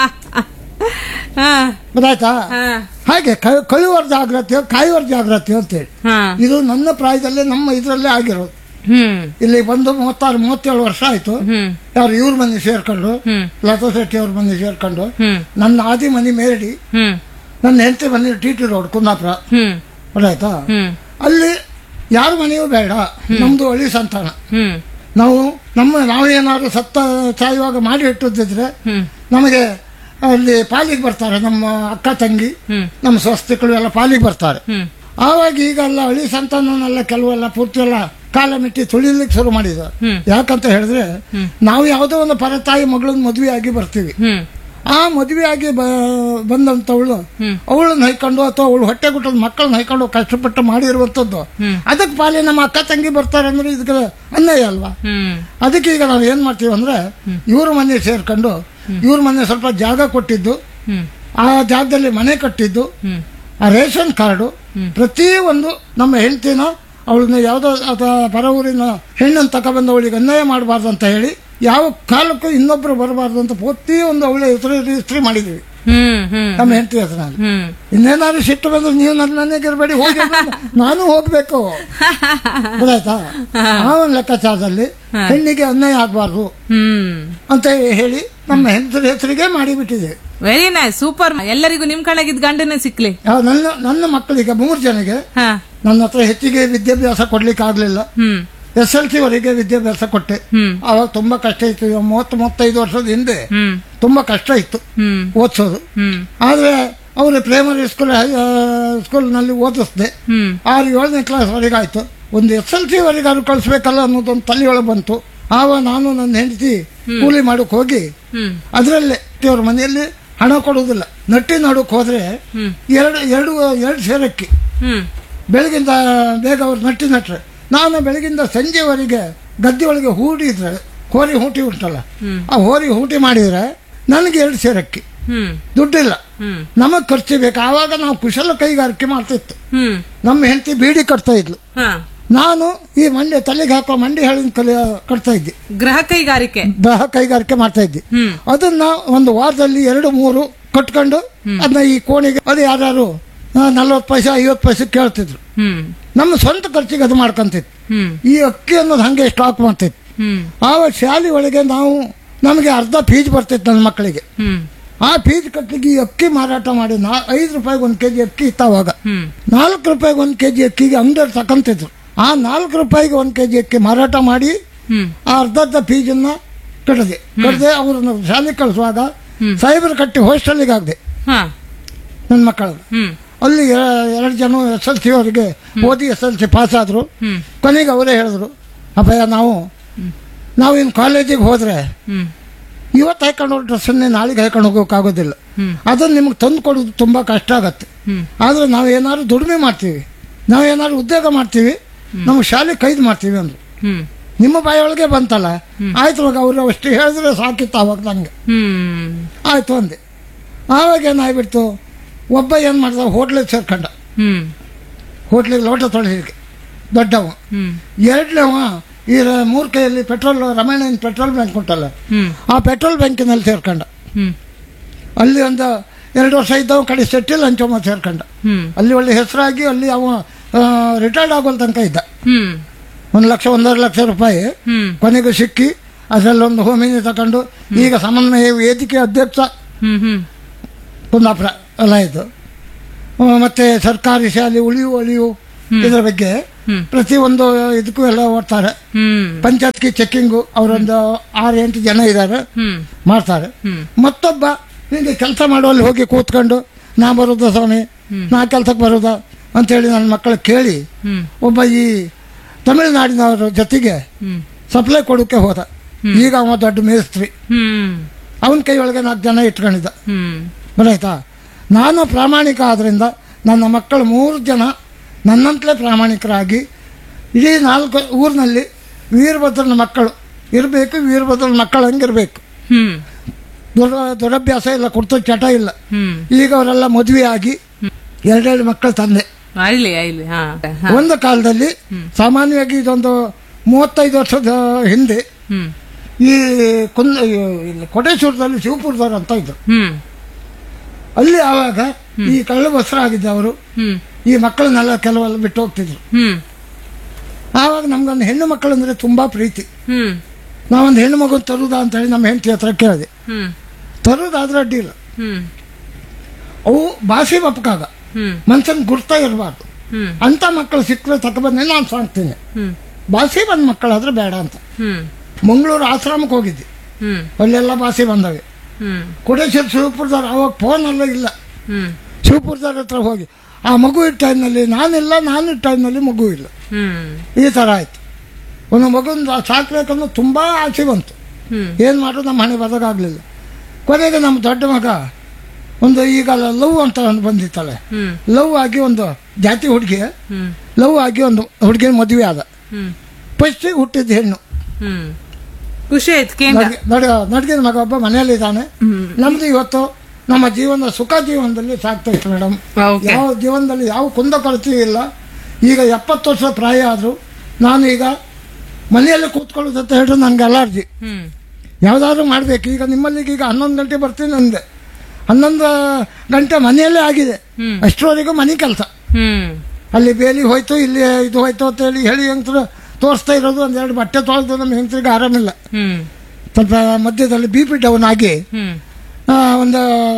ಹಾ ಗೊತ್ತಾಯ್ತಾ ಹಾ ಹಾಗೆ ಕ- ಕಳುವರ ಜಾಗ್ರತೆ ಕಾಯುವರ ಜಾಗ್ರತೆ ಅಂತೇಳಿ ಹಾ ಇದು ನನ್ನ ಪ್ರಾಯದಲ್ಲೇ ನಮ್ಮ ಇದರಲ್ಲೇ ಆಗಿರೋದು ಹ್ಮ್ ಇಲ್ಲಿ ಬಂದು ಮೂವತ್ತಾರು ಮೂವತ್ತೇಳು ವರ್ಷ ಆಯ್ತು ಹ್ಮ್ ಯಾರು ಇವ್ರ ಮನೆ ಸೇರ್ಕೊಂಡು ಹ್ಮ್ ಲತಾ ಶೆಟ್ಟಿ ಅವ್ರ ಮನೆ ಸೇರ್ಕೊಂಡು ಹ್ಮ್ ನನ್ನ ಆದಿ ಮನೆ ಮೇರಡಿ ಹ್ಮ್ ನನ್ನ ಹೆಂಡತಿ ಮನೆ ಟಿ ಟಿ ರೋಡ್ ಕುಂದಾಪುರ ಹ್ಮ್ ಗೊತ್ತಾಯ್ತಾ ಹ್ಮ್ ಅಲ್ಲಿ ಯಾರ ಮನೆಯೂ ಬೇಡ ನಮ್ದು ಹಳ್ಳಿ ಸಂತಾನ ಹ್ಮ್ ನಾವು ನಮ್ಮ ನಾವೇನಾದ್ರು ಸತ್ತ ಸಾಯುವಾಗ ಮಾಡಿ ಇಟ್ಟಿದ್ರೆ ಹ್ಮ್ ನಮಗೆ ಅಲ್ಲಿ ಪಾಲಿಗೆ ಬರ್ತಾರೆ ನಮ್ಮ ಅಕ್ಕ ತಂಗಿ ಹ್ಮ್ ನಮ್ಮ ಸ್ವಸ್ತಿಗಳು ಎಲ್ಲ ಪಾಲಿಗೆ ಬರ್ತಾರೆ ಹ್ಮ್ ಆವಾಗ ಈಗೆಲ್ಲ ಹಳ್ಳಿ ಸಂತಾನನೆಲ್ಲ ಕೆಲವೆಲ್ಲ ಪೂರ್ತಿ ಎಲ್ಲ ಕಾಲ ಮಿಟ್ಟಿ ತುಳಿಲಿಕ್ಕೆ ಶುರು ಮಾಡಿದ್ದಾರೆ ಹ್ಮ್. ಯಾಕಂತ ಹೇಳಿದ್ರೆ ನಾವು ಯಾವುದೋ ಒಂದು ಪರತಾಯಿ ಮಗಳನ್ನ ಮದುವೆ ಆಗಿ ಬರ್ತೀವಿ ಹ್ಮ್ ಆ ಮದುವೆ ಆಗಿ ಬ- ಬಂದಂತವಳು ಹ್ಮ್. ಅವಳನ್ನ ಹೈಕೊಂಡು ಅಥವಾ ಅವಳು ಹೊಟ್ಟೆ ಗುಟ್ಟದ ಮಕ್ಕಳನ್ನ ಹೈಕೊಂಡು ಕಷ್ಟಪಟ್ಟು ಮಾಡಿರುವಂತದ್ದು ಹ್ಮ್. ಅದಕ್ಕೆ ಪಾಲಿ ನಮ್ಮ ಅಕ್ಕ ತಂಗಿ ಬರ್ತಾರೆ ಅಂದ್ರೆ ಇದಕ್ಕೆ ಅನ್ಯಾಯ ಅಲ್ವಾ ಹ್ಮ್ ಅದಕ್ಕೆ ಈಗ ನಾವು ಏನ್ ಮಾಡ್ತೀವಿ ಅಂದ್ರೆ ಇವ್ರ ಮನೆ ಸೇರ್ಕೊಂಡು ಇವ್ರ ಮನೆ ಸ್ವಲ್ಪ ಜಾಗ ಕೊಟ್ಟಿದ್ದು ಹ್ಮ್ ಆ ಜಾಗದಲ್ಲಿ ಮನೆ ಕಟ್ಟಿದ್ದು ಹ್ಮ್ ಆ ರೇಷನ್ ಕಾರ್ಡು ಪ್ರತಿ ಒಂದು ನಮ್ಮ ಹೆಂಡತಿನ ಅವಳನ್ನ ಯಾವುದೋ ಅಥವಾ ಪರ ಊರಿನ ಹೆಣ್ಣನ್ನು ತಗೊಬಂದು ಅವಳಿಗೆ ಅನ್ಯಾಯ ಮಾಡಬಾರ್ದು ಅಂತ ಹೇಳಿ ಯಾವ ಕಾಲಕ್ಕೂ ಇನ್ನೊಬ್ರು ಬರಬಾರ್ದು ಅಂತ ಪ್ರತಿ ಒಂದು ಅವಳ ಹೆಸರು ರಿಜಿಸ್ಟ್ರಿ ಮಾಡಿದೀವಿ ಹ್ಮ್ ಹ್ಮ್ ನಮ್ಮ ಹೆಂಡತಿ ಹೆಸರಲ್ಲಿ ಹ್ಮ್ ಇನ್ನೇನಾದ್ರು ಸಿಟ್ಟು ಬಂದ್ರೆ ನೀವು ನನ್ನ ಮನೆಗೆ ಇರಬೇಡಿ ಹೋಗಿ ಅಂದ್ರೆ ನಾನು ಹೋಗ್ಬೇಕು ಗೊತ್ತಾಯ್ತಾ ಆ ಒಂದು ಲೆಕ್ಕಾಚಾರದಲ್ಲಿ ಹೆಣ್ಣಿಗೆ ಅನ್ಯಾಯ ಆಗಬಾರ್ದು ಹ್ಮ್ ಅಂತ ಹೇಳಿ ನಮ್ಮ ಹೆಂಡತಿರ ಹೆಸರಿಗೆ ಮಾಡಿಬಿಟ್ಟಿದೆ ವೆರಿ ನೈಸ್ ಸೂಪರ್ ಎಲ್ಲರಿಗೂ ನಿಮ್ ಕಣಗಿದ್ ಗಂಡನೇ ಸಿಕ್ಲಿ ಯಾವ- ನನ್ನ ನನ್ನ ಮಕ್ಕಳಿಗೆ ಮೂರು ಜನಗೆ ಹಾ ನನ್ನ ಹತ್ರ ಹೆಚ್ಚಿಗೆ ವಿದ್ಯಾಭ್ಯಾಸ ಕೊಡ್ಲಿಕ್ಕೆ ಆಗ್ಲಿಲ್ಲ ಹ್ಮ್ ಎಸ್ ಎಲ್ ಸಿ ವರೆಗೆ ವಿದ್ಯಾಭ್ಯಾಸ ಕೊಟ್ಟೆ ಹ್ಮ್ ಅವಾಗ ತುಂಬಾ ಕಷ್ಟ ಇತ್ತು ಇವಾಗ ಮೂವತ್ತು ಮೂವತ್ತೈದು ವರ್ಷದ ಹಿಂದೆ ಹ್ಮ್ ತುಂಬಾ ಕಷ್ಟ ಇತ್ತು ಹ್ಮ್ ಓದಿಸೋದು ಹ್ಮ್ ಆದ್ರೆ ಅವರು ಪ್ರೈಮರಿ ಸ್ಕೂಲ್ ಸ್ಕೂಲ್ನಲ್ಲಿ ಓದಿಸ್ದೆ ಹ್ಮ್ ಆರು ಏಳನೇ ಕ್ಲಾಸ್ ವರೆಗೆ ಆಯ್ತು ಒಂದು ಎಸ್ ಎಲ್ ಸಿ ವರೆಗಾದ್ರು ಕಳಿಸ್ಬೇಕಲ್ಲ ಅನ್ನೋದೊಂದು ತಲೆಯೊಳಗೆ ಬಂತು ಆವಾಗ ನಾನು ನನ್ನ ಹೆಂಡತಿ ಕೂಲಿ ಮಾಡಕ್ ಹೋಗಿ ಹ್ಮ್ ಅದರಲ್ಲೇ ಅವ್ರ ಮನೆಯಲ್ಲಿ ಹಣ ಕೊಡುವುದಿಲ್ಲ ನಟ್ಟಿ ನಡುಕ್ ಹೋದ್ರೆ ಹ್ಮ್ ಎರಡು ಎರಡು ಎರಡು ಸೇರಕ್ಕಿ ಹ್ಮ್ ಬೆಳಗಿಂದ ಬೇಗ ಅವ್ರು ನಟ್ಟಿ ನಟ್ರೆ ನಾನು ಬೆಳಗಿಂದ ಸಂಜೆವರೆಗೆ ಗದ್ದೆ ಒಳಗೆ ಹೂಡಿದ್ರೆ ಹೋರಿ ಹೂಟಿ ಉಂಟಲ್ಲ ಹ್ಮ್. ಆ ಹೋರಿ ಹೂಟಿ ಮಾಡಿದ್ರೆ ನನಗೆ ಎರಡು ಸೇರಕ್ಕಿ ಹ್ಮ್ ದುಡ್ಡಿಲ್ಲ ಹ್ಮ್ ನಮಗ್ ಖರ್ಚು ಬೇಕು ಆವಾಗ ನಾವು ಕುಶಲ ಕೈಗಾರಿಕೆ ಮಾಡ್ತಿತ್ತು ಹ್ಮ್ ನಮ್ಮ ಹೆಂಡತಿ ಬೀಡಿ ಕಟ್ತಾ ಇದ್ಲು ಹಾ ನಾನು ಈ ಮಂಡೆ ತಲೆಗೆ ಹಾಕೋ ಮಂಡಿ ಹೇಳಿನ ಕಲಿ ಕಟ್ತಾ ಇದ್ದೆ ಗೃಹ ಕೈಗಾರಿಕೆ ಬಹ ಕೈಗಾರಿಕೆ ಮಾಡ್ತಾ ಇದ್ದೆ ಹ್ಮ್ ಅದನ್ನ ಒಂದು ವಾರದಲ್ಲಿ ಎರಡು ಮೂರು ಕಟ್ಕೊಂಡು ಅದನ್ನ ಈ ಕೋಣೆಗೆ ಅದು ಯಾರು ನಲ್ವತ್ತು ಪೈಸೆ ಐವತ್ತು ಪೈಸೆ ಕೇಳ್ತಿದ್ರು ಹ್ಮ್ ನಮ್ಮ ಸ್ವಂತ ಖರ್ಚಿಗೆ ಅದು ಮಾಡ್ಕೊಂತಿತ್ತು ಹ್ಮ್ ಈ ಅಕ್ಕಿ ಅನ್ನೋದು ಹಂಗೆ ಸ್ಟಾಕ್ ಮಾಡ್ತಿತ್ತು ಹ್ಮ್ ಆವಾಗ ಶಾಲೆ ಒಳಗೆ ನಾವು ನಮಗೆ ಅರ್ಧ ಫೀಸ್ ಬರ್ತಿತ್ತು ನನ್ನ ಮಕ್ಕಳಿಗೆ ಹ್ಮ್ ಆ ಫೀಸ್ ಕಟ್ಟಲಿಕ್ಕೆ ಈ ಅಕ್ಕಿ ಮಾರಾಟ ಮಾಡಿ ನಾ ಐದು ರೂಪಾಯಿಗೆ ಒಂದು ಕೆಜಿ ಅಕ್ಕಿ ಇತ್ತು ಅವಾಗ ಹ್ಮ್ ನಾಲ್ಕು ರೂಪಾಯಿಗೆ ಒಂದು ಕೆಜಿ ಅಕ್ಕಿಗೆ ಅಂಗಡಿಯವ್ರು ತಕೊಂತಿದ್ರು ಆ ನಾಲ್ಕು ರೂಪಾಯಿಗೆ ಒಂದು ಕೆಜಿ ಅಕ್ಕಿ ಮಾರಾಟ ಮಾಡಿ ಹ್ಮ್ ಆ ಅರ್ಧ ಅರ್ಧ ಫೀಸನ್ನ ಕಟ್ಟದೆ ಕಟ್ಟದೆ ಅವ್ರನ್ನ ಶಾಲೆಗೆ ಕಳಿಸುವಾಗ ಸಾಹೇಬರು ಕಟ್ಟಿ ಹಾಸ್ಟೆಲಿಗೆ ಆಗದೆ ಹಾ ನನ್ನ ಮಕ್ಕಳು ಹ್ಮ್ ಅಲ್ಲಿ ಎ- ಎರಡು ಜನ ಎಸ್ ಎಲ್ ಸಿ ಅವರಿಗೆ ಓದಿ ಎಸ್ ಎಲ್ ಸಿ ಪಾಸ್ ಆದ್ರು ಹ್ಮ್ ಕೊನೆಗೆ ಅವರೇ ಹೇಳಿದ್ರು ಅಪ್ಪಯ್ಯ ನಾವು ನಾವು ಇನ್ನು ಕಾಲೇಜಿಗೆ ಹೋದ್ರೆ ಹ್ಮ್ ಇವತ್ತು ಹಾಕೊಂಡು ಡ್ರೆಸ್ಸನ್ನೇ ನಾಳೆಗೆ ಹಾಕೊಂಡು ಹೋಗೋಕ್ಕಾಗೋದಿಲ್ಲ ಹ್ಮ್ ಅದನ್ನು ನಿಮ್ಗೆ ತಂದು ಕೊಡೋದು ತುಂಬ ಕಷ್ಟ ಆಗತ್ತೆ ಹ್ಮ್ ಆದ್ರೆ ನಾವು ಏನಾದ್ರು ದುಡಿಮೆ ಮಾಡ್ತೀವಿ ನಾವು ಏನಾದ್ರು ಉದ್ಯೋಗ ಮಾಡ್ತೀವಿ ನಮ್ಮ ಶಾಲೆ ಕೈದು ಮಾಡ್ತೀವಿ ಅಂದ್ರು ಹ್ಮ್ ನಿಮ್ಮ ಬಾಯೊಳಗೆ ಬಂತಲ್ಲ ಆಯ್ತು ಇವಾಗ ಅವರು ಅಷ್ಟು ಹೇಳಿದ್ರೆ ಸಾಕಿತ್ತು ಅವಾಗ ನಂಗೆ ಹ್ಮ್ ಆಯ್ತು ಅಂದೆ ಆವಾಗ ಏನಾಗ್ಬಿಡ್ತು ಒಬ್ಬ ಏನು ಮಾಡ್ದ ಹೋಟ್ಲಿಗೆ ಸೇರ್ಕೊಂಡ ಹ್ಮ್ ಹೋಟ್ಲಿಗೆ ಲೋಟ ತೊಳೆಲಿಕ್ಕೆ ದೊಡ್ಡವ ಹ್ಮ್ ಎರಡನೇವ ಈ ರ- ಮೂರ್ ಕೈಯಲ್ಲಿ ಪೆಟ್ರೋಲ್ ರಮಣನ್ ಪೆಟ್ರೋಲ್ ಬ್ಯಾಂಕ್ ಉಂಟಲ್ಲ ಹ್ಮ್ ಆ ಪೆಟ್ರೋಲ್ ಬ್ಯಾಂಕಿನಲ್ಲಿ ಸೇರ್ಕೊಂಡ ಹ್ಮ್ ಅಲ್ಲಿ ಒಂದು ಎರಡು ವರ್ಷ ಇದ್ದವ ಕಡೆ ಸೆಟ್ಟಿಲ್ ಹಂಚೋಮ ಸೇರ್ಕೊಂಡ ಹ್ಮ್ ಅಲ್ಲಿ ಒಳ್ಳೆ ಹೆಸರಾಗಿ ಅಲ್ಲಿ ಅವ ರಿಟೈರ್ಡ್ ಆಗೋಲ್ ತನಕ ಇದ್ದ ಹ್ಮ್ ಒಂದು ಲಕ್ಷ ಒಂದೂವರೆ ಲಕ್ಷ ರೂಪಾಯಿ ಹ್ಮ್ ಕೊನೆಗೆ ಸಿಕ್ಕಿ ಅದರಲ್ಲೊಂದು ಹೋಮಿನಿ ತಗೊಂಡು ಈಗ ಸಮನ್ವಯ ವೇದಿಕೆ ಅಧ್ಯಕ್ಷ ಹ್ಮ್ ಹ್ಮ್ ಕುಂದಾಪುರ ಎಲ್ಲ ಇದು ಆ, ಮತ್ತೆ ಸರ್ಕಾರಿ ಶಾಲೆ ಉಳಿಯು ಅಳಿಯು ಇದರ ಬಗ್ಗೆ ಹ್ಮ್. ಪ್ರತಿ ಒಂದು ಇದಕ್ಕೂ ಎಲ್ಲ ಓಡ್ತಾರೆ ಹ್ಮ್ ಪಂಚಾಯತ್ಗೆ ಚೆಕ್ಕಿಂಗು ಅವರೊಂದು ಆರು ಎಂಟು ಜನ ಇದ್ದಾರೆ ಹ್ಮ್ ಮಾಡ್ತಾರೆ ಹ್ಮ್ ಮತ್ತೊಬ್ಬ ನಿಂಗೆ ಕೆಲಸ ಮಾಡುವಲ್ಲಿ ಹೋಗಿ ಕೂತ್ಕೊಂಡು ನಾ ಬರುದಾ ಸ್ವಾಮಿ ನಾ ಕೆಲ್ಸಕ್ಕೆ ಬರುದಾ ಅಂತೇಳಿ ನನ್ನ ಮಕ್ಕಳು ಕೇಳಿ ಹ್ಮ್ ಒಬ್ಬ ಈ ತಮಿಳುನಾಡಿನವರ ಜೊತೆಗೆ ಹ್ಮ್ ಸಪ್ಲೈ ಕೊಡೋಕೆ ಹೋದ ಈಗ ಅವ ದೊಡ್ಡ ಮೇಸ್ತ್ರಿ ಹ್ಮ್ ಅವನ ಕೈ ಒಳಗೆ ನಾಲ್ಕು ಜನ ಇಟ್ಕೊಂಡಿದ್ದ ಹ್ಮ್ ಗೊತ್ತಾಯ್ತಾ ನಾನು ಪ್ರಾಮಾಣಿಕ ಆದ್ರಿಂದ ನನ್ನ ಮಕ್ಕಳು ಮೂರು ಜನ ನನ್ನಂತಲೇ ಪ್ರಾಮಾಣಿಕರಾಗಿ ಇಡೀ ನಾಲ್ಕು ಊರಿನಲ್ಲಿ ವೀರಭದ್ರನ ಮಕ್ಕಳು ಇರಬೇಕು ವೀರಭದ್ರನ ಮಕ್ಕಳು ಹಂಗಿರ್ಬೇಕು ಹ್ಮ್ ದುರ ದುರಭ್ಯಾಸ ಇಲ್ಲ ಕೊಡ್ತು ಚಟ ಇಲ್ಲ ಹ್ಮ್ ಈಗ ಅವರೆಲ್ಲ ಮದುವೆ ಆಗಿ ಎರಡೆರಡು ಮಕ್ಕಳು ತಂದೆ ಆಯ್ಲಿ ಆಯ್ಲಿ ಹಾ ಹಾ. ಒಂದು ಕಾಲದಲ್ಲಿ ಸಾಮಾನ್ಯವಾಗಿ ಇದೊಂದು ಮೂವತ್ತೈದು ವರ್ಷದ ಹಿಂದೆ ಹ್ಮ್ ಈ ಕುಂದ ಇಲ್ಲಿ ಕೊಟೇಶ್ವರದಲ್ಲಿ ಶಿವಪುರದವ್ರು ಅಂತ ಇದ್ರು ಹ್ಮ್ ಅಲ್ಲಿ ಆವಾಗ ಈ ಕಳ್ಳ ಬಸ್ರ ಆಗಿದ್ದ ಅವರು ಹ್ಮ್ ಈ ಮಕ್ಕಳನ್ನೆಲ್ಲ ಕೆಲವೆಲ್ಲ ಬಿಟ್ಟು ಹೋಗ್ತಿದ್ರು ಹ್ಮ್ ಆವಾಗ ನಮ್ಗೊಂದು ಹೆಣ್ಣು ಮಕ್ಕಳು ಅಂದ್ರೆ ತುಂಬಾ ಪ್ರೀತಿ ಹ್ಮ್ ನಾವೊಂದು ಹೆಣ್ಣು ಮಗು ತರುದಾ ಅಂತ ಹೇಳಿ ನಮ್ಮ ಹೆಂಡತಿ ಹತ್ರ ಕೇಳಿದೆ ಹ್ಮ್ ತರುದಾದ್ರೆ ಅಡ್ಡಿ ಇಲ್ಲ ಹ್ಮ್ ಅವು ಭಾಷೆ ಬಪ್ಪಕಾಗ ಹ್ಮ್ ಮನ್ಸನ್ ಗುರ್ತಾ ಇರಬಾರ್ದು ಹ್ಮ್ ಅಂತ ಮಕ್ಕಳು ಸಿಕ್ಕರೆ ತಗೊಬಂದೆ ನಾನು ಸಾಕ್ತೀನಿ ಹ್ಮ್ ಭಾಷೆ ಬಂದ ಮಕ್ಕಳಾದ್ರೆ ಬೇಡ ಅಂತ ಹ್ಮ್ ಮಂಗಳೂರು ಆಶ್ರಮಕ್ಕೆ ಹೋಗಿದ್ದೆ ಹ್ಮ್ ಅಲ್ಲೆಲ್ಲ ಭಾಷೆ ಬಂದವೆ ಹ್ಮ್ ಕೊಡೇಶ್ವರ ಶಿವಪುರದವ್ರು ಅವಾಗ ಫೋನ್ ಎಲ್ಲ ಇಲ್ಲ ಹ್ಮ್ ಶಿವಪುರದವ್ರ ಹತ್ರ ಹೋಗಿ ಆ ಮಗು ಇದ್ದ ಟೈಮ್ನಲ್ಲಿ ನಾನಿಲ್ಲ ನಾನು ಇದ್ದ ಟೈಮ್ನಲ್ಲಿ ಮಗು ಇಲ್ಲ ಹ್ಮ್ ಈ ಥರ ಆಯ್ತು ಒಂದು ಮಗುನ ಸಾಕ್ಬೇಕನ್ನೋ ತುಂಬಾ ಆಸೆ ಬಂತು ಹ್ಮ್ ಏನು ಮಾಡೋದು ನಮ್ಮ ಹಣೆ ಬರೋದಾಗಲಿಲ್ಲ ಕೊನೆಗೆ ನಮ್ಮ ದೊಡ್ಡ ಮಗ ಒಂದು ಈಗ ಲವ್ ಅಂತ ಒಂದು ಬಂದಿತ್ತಲ್ಲ ಹ್ಮ್ ಲವ್ ಆಗಿ ಒಂದು ಜಾತಿ ಹುಡುಗಿ ಹ್ಮ್ ಲವ್ ಆಗಿ ಒಂದು ಹುಡುಗಿ ಮದುವೆ ಆದ ಹ್ಮ್ ಫಸ್ಟಿಗೆ ಹುಟ್ಟಿದ ಹೆಣ್ಣು ಹ್ಮ್ ಖುಷಿ ಆಯ್ತು ಕೇಂದ್ರ ನಡ ನಡ್ಗಿನ ಮಗ ಒಬ್ಬ ಮನೆಯಲ್ಲಿದ್ದಾನೆ ಹ್ಮ್ ನಮ್ದು ಇವತ್ತು ನಮ್ಮ ಜೀವನ ಸುಖ ಜೀವನದಲ್ಲಿ ಸಾಕ್ತಾ ಇತ್ತು ಮೇಡಮ್ ಓಕೆ ಯಾವ ಜೀವನದಲ್ಲಿ ಯಾವ ಕುಂದ ಕೊರತೆ ಇಲ್ಲ ಈಗ ಎಪ್ಪತ್ತು ವರ್ಷ ಪ್ರಾಯ ಆದರೂ ನಾನು ಈಗ ಮನೆಯಲ್ಲಿ ಕೂತ್ಕೊಳ್ಳೋದು ಅಂತ ಹೇಳಿದ್ರೆ ನನಗೆ ಅಲರ್ಜಿ ಹ್ಮ್ ಯಾವುದಾದ್ರೂ ಮಾಡಬೇಕು ಈಗ ನಿಮ್ಮಲ್ಲಿಗೆ ಈಗ ಹನ್ನೊಂದು ಗಂಟೆ ಬರ್ತೀನಿ ಅಂದೆ ಹನ್ನೊಂದು ಗಂಟೆ ಮನೆಯಲ್ಲೇ ಆಗಿದೆ ಹ್ಮ್. ಅಷ್ಟರವರೆಗೂ ಮನೆ ಕೆಲಸ ಹ್ಮ್ ಅಲ್ಲಿ ಬೇಲಿ ಹೋಯ್ತು ಇಲ್ಲಿ ಇದು ಹೋಯ್ತು ಅಂತ ಹೇಳಿ ಹೇಳಿ ಹೆಂಗಸರು ತೋರಿಸ್ತಾ ಇರೋದು ಒಂದೆರಡು ಬಟ್ಟೆ ತೊಳೆದು ನಮ್ಮ ಹೆಂಗಸರಿಗೆ ಆರಾಮಿಲ್ಲ ಹ್ಮ್ ಸ್ವಲ್ಪ ಮಧ್ಯದಲ್ಲಿ ಬಿ ಪಿ ಡೌನ್ ಆಗಿ ಹ್ಮ್ ಆ, ಒಂದು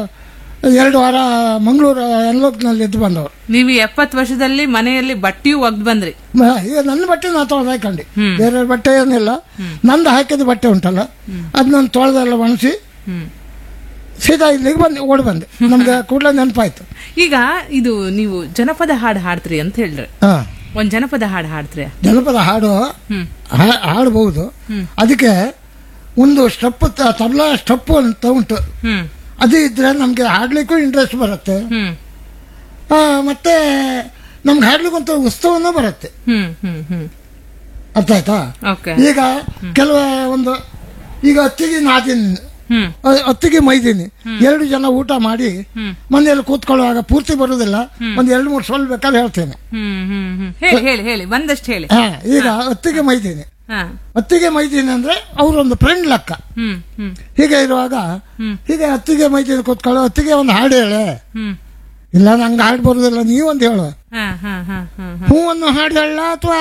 ಎರಡು ವಾರ ಮಂಗಳೂರು ಎನ್ಲೋಕ್ನಲ್ಲಿ ಎದ್ದು ಬಂದವರು ನೀವು ಎಪ್ಪತ್ತು ವರ್ಷದಲ್ಲಿ ಮನೆಯಲ್ಲಿ ಬಟ್ಟೆಯೂ ಒಗ್ದು ಬಂದ್ರಿ ಮ- ಈಗ ನನ್ನ ಬಟ್ಟೆ ನಾ ತೊಳೆದು ಹಾಕೊಂಡೆ ಹ್ಮ್. ಬೇರೆ ಬಟ್ಟೆ ಏನಿಲ್ಲ ನಂದು ಹಾಕಿದ ಬಟ್ಟೆ ಉಂಟಲ್ಲ ಅದು ನಾನು ತೊಳೆದೆಲ್ಲ ಒಣಸಿ ಹ್ಮ್ ಸೀದಾ ಇಲ್ಲಿಗೆ ಬಂದೆ ಓಡಿ ಬಂದೆ ನಮ್ಗೆ ಕೂಡಲೇ ನೆನಪಾಯ್ತು ಈಗ ಇದು ನೀವು ಜನಪದ ಹಾಡು ಹಾಡ್ತ್ರಿ ಅಂತ ಹೇಳ್ರಿ ಹಾ ಒಂದ್ ಜನಪದ ಹಾಡು ಹಾಡ್ತ್ರಿ ಜನಪದ ಹಾಡು ಹ್ಮ್ ಹಾ- ಹಾಡ್ಬೋದು ಹ್ಮ್. ಅದಕ್ಕೆ ಒಂದು ಸ್ಟೆಪ್ ತಬಲಾ ಸ್ಟೆಪ್ ಅಂತ ಉಂಟು ಹ್ಮ್ ಅದು ಇದ್ರೆ ನಮ್ಗೆ ಹಾಡ್ಲಿಕ್ಕೂ ಇಂಟ್ರೆಸ್ಟ್ ಬರುತ್ತೆ ಹ್ಮ್ ಆ, ಮತ್ತೆ ನಮ್ಗೆ ಹಾಡ್ಲಿಕ್ಕೆ ಒಂದು ಉತ್ಸವನೂ ಬರುತ್ತೆ ಹ್ಮ್ ಹ್ಮ್ ಹ್ಮ್ ಅರ್ಥ ಆಯ್ತಾ ಓಕೆ ಈಗ ಕೆಲವು ಒಂದು ಈಗ ಅತ್ತಿಗೆ ನಾದಿನಿ ಹ್ಮ್ ಅ- ಅತ್ತಿಗೆ ಮೈದೀನಿ ಎರಡು ಜನ ಊಟ ಮಾಡಿ ಹ್ಮ್. ಮನೆಯಲ್ಲಿ ಕೂತ್ಕೊಳ್ಳುವಾಗ ಪೂರ್ತಿ ಬರುವುದಿಲ್ಲ ಒಂದ್ ಎರಡು ಮೂರು ಸೊಲ್ ಬೇಕಾದ್ರೆ ಹೇಳ್ತೇನೆ ಹ್ಮ್ ಹ್ಮ್ ಹ್ಮ್ ಹೇಳಿ ಹೇಳಿ ಹೇಳಿ ಒಂದಷ್ಟು ಹೇಳಿ ಹಾ ಈಗ ಅತ್ತಿಗೆ ಮೈದೀನಿ ಹಾ ಅತ್ತಿಗೆ ಮೈದೀನಿ ಅಂದ್ರೆ ಅವರೊಂದು ಫ್ರೆಂಡ್ ಲೆಕ್ಕ ಹ್ಮ್ ಹ್ಮ್ ಹೀಗೆ ಇರುವಾಗ ಹ್ಮ್. ಹೀಗೆ ಅತ್ತಿಗೆ ಮೈದೀನಿ ಕೂತ್ಕೊಳ್ಳೋ ಅತ್ತಿಗೆ ಒಂದು ಹಾಡು ಹೇಳೆ ಹ್ಮ್ ಇಲ್ಲ ನಂಗೆ ಹಾಡು ಬರುದಿಲ್ಲ ನೀವೊಂದು ಹೇಳು ಹಾ ಹಾ ಹಾ ಹಾ ಹಾ ಹೂ ಒಂದು ಹಾಡು ಹೇಳ ಅಥವಾ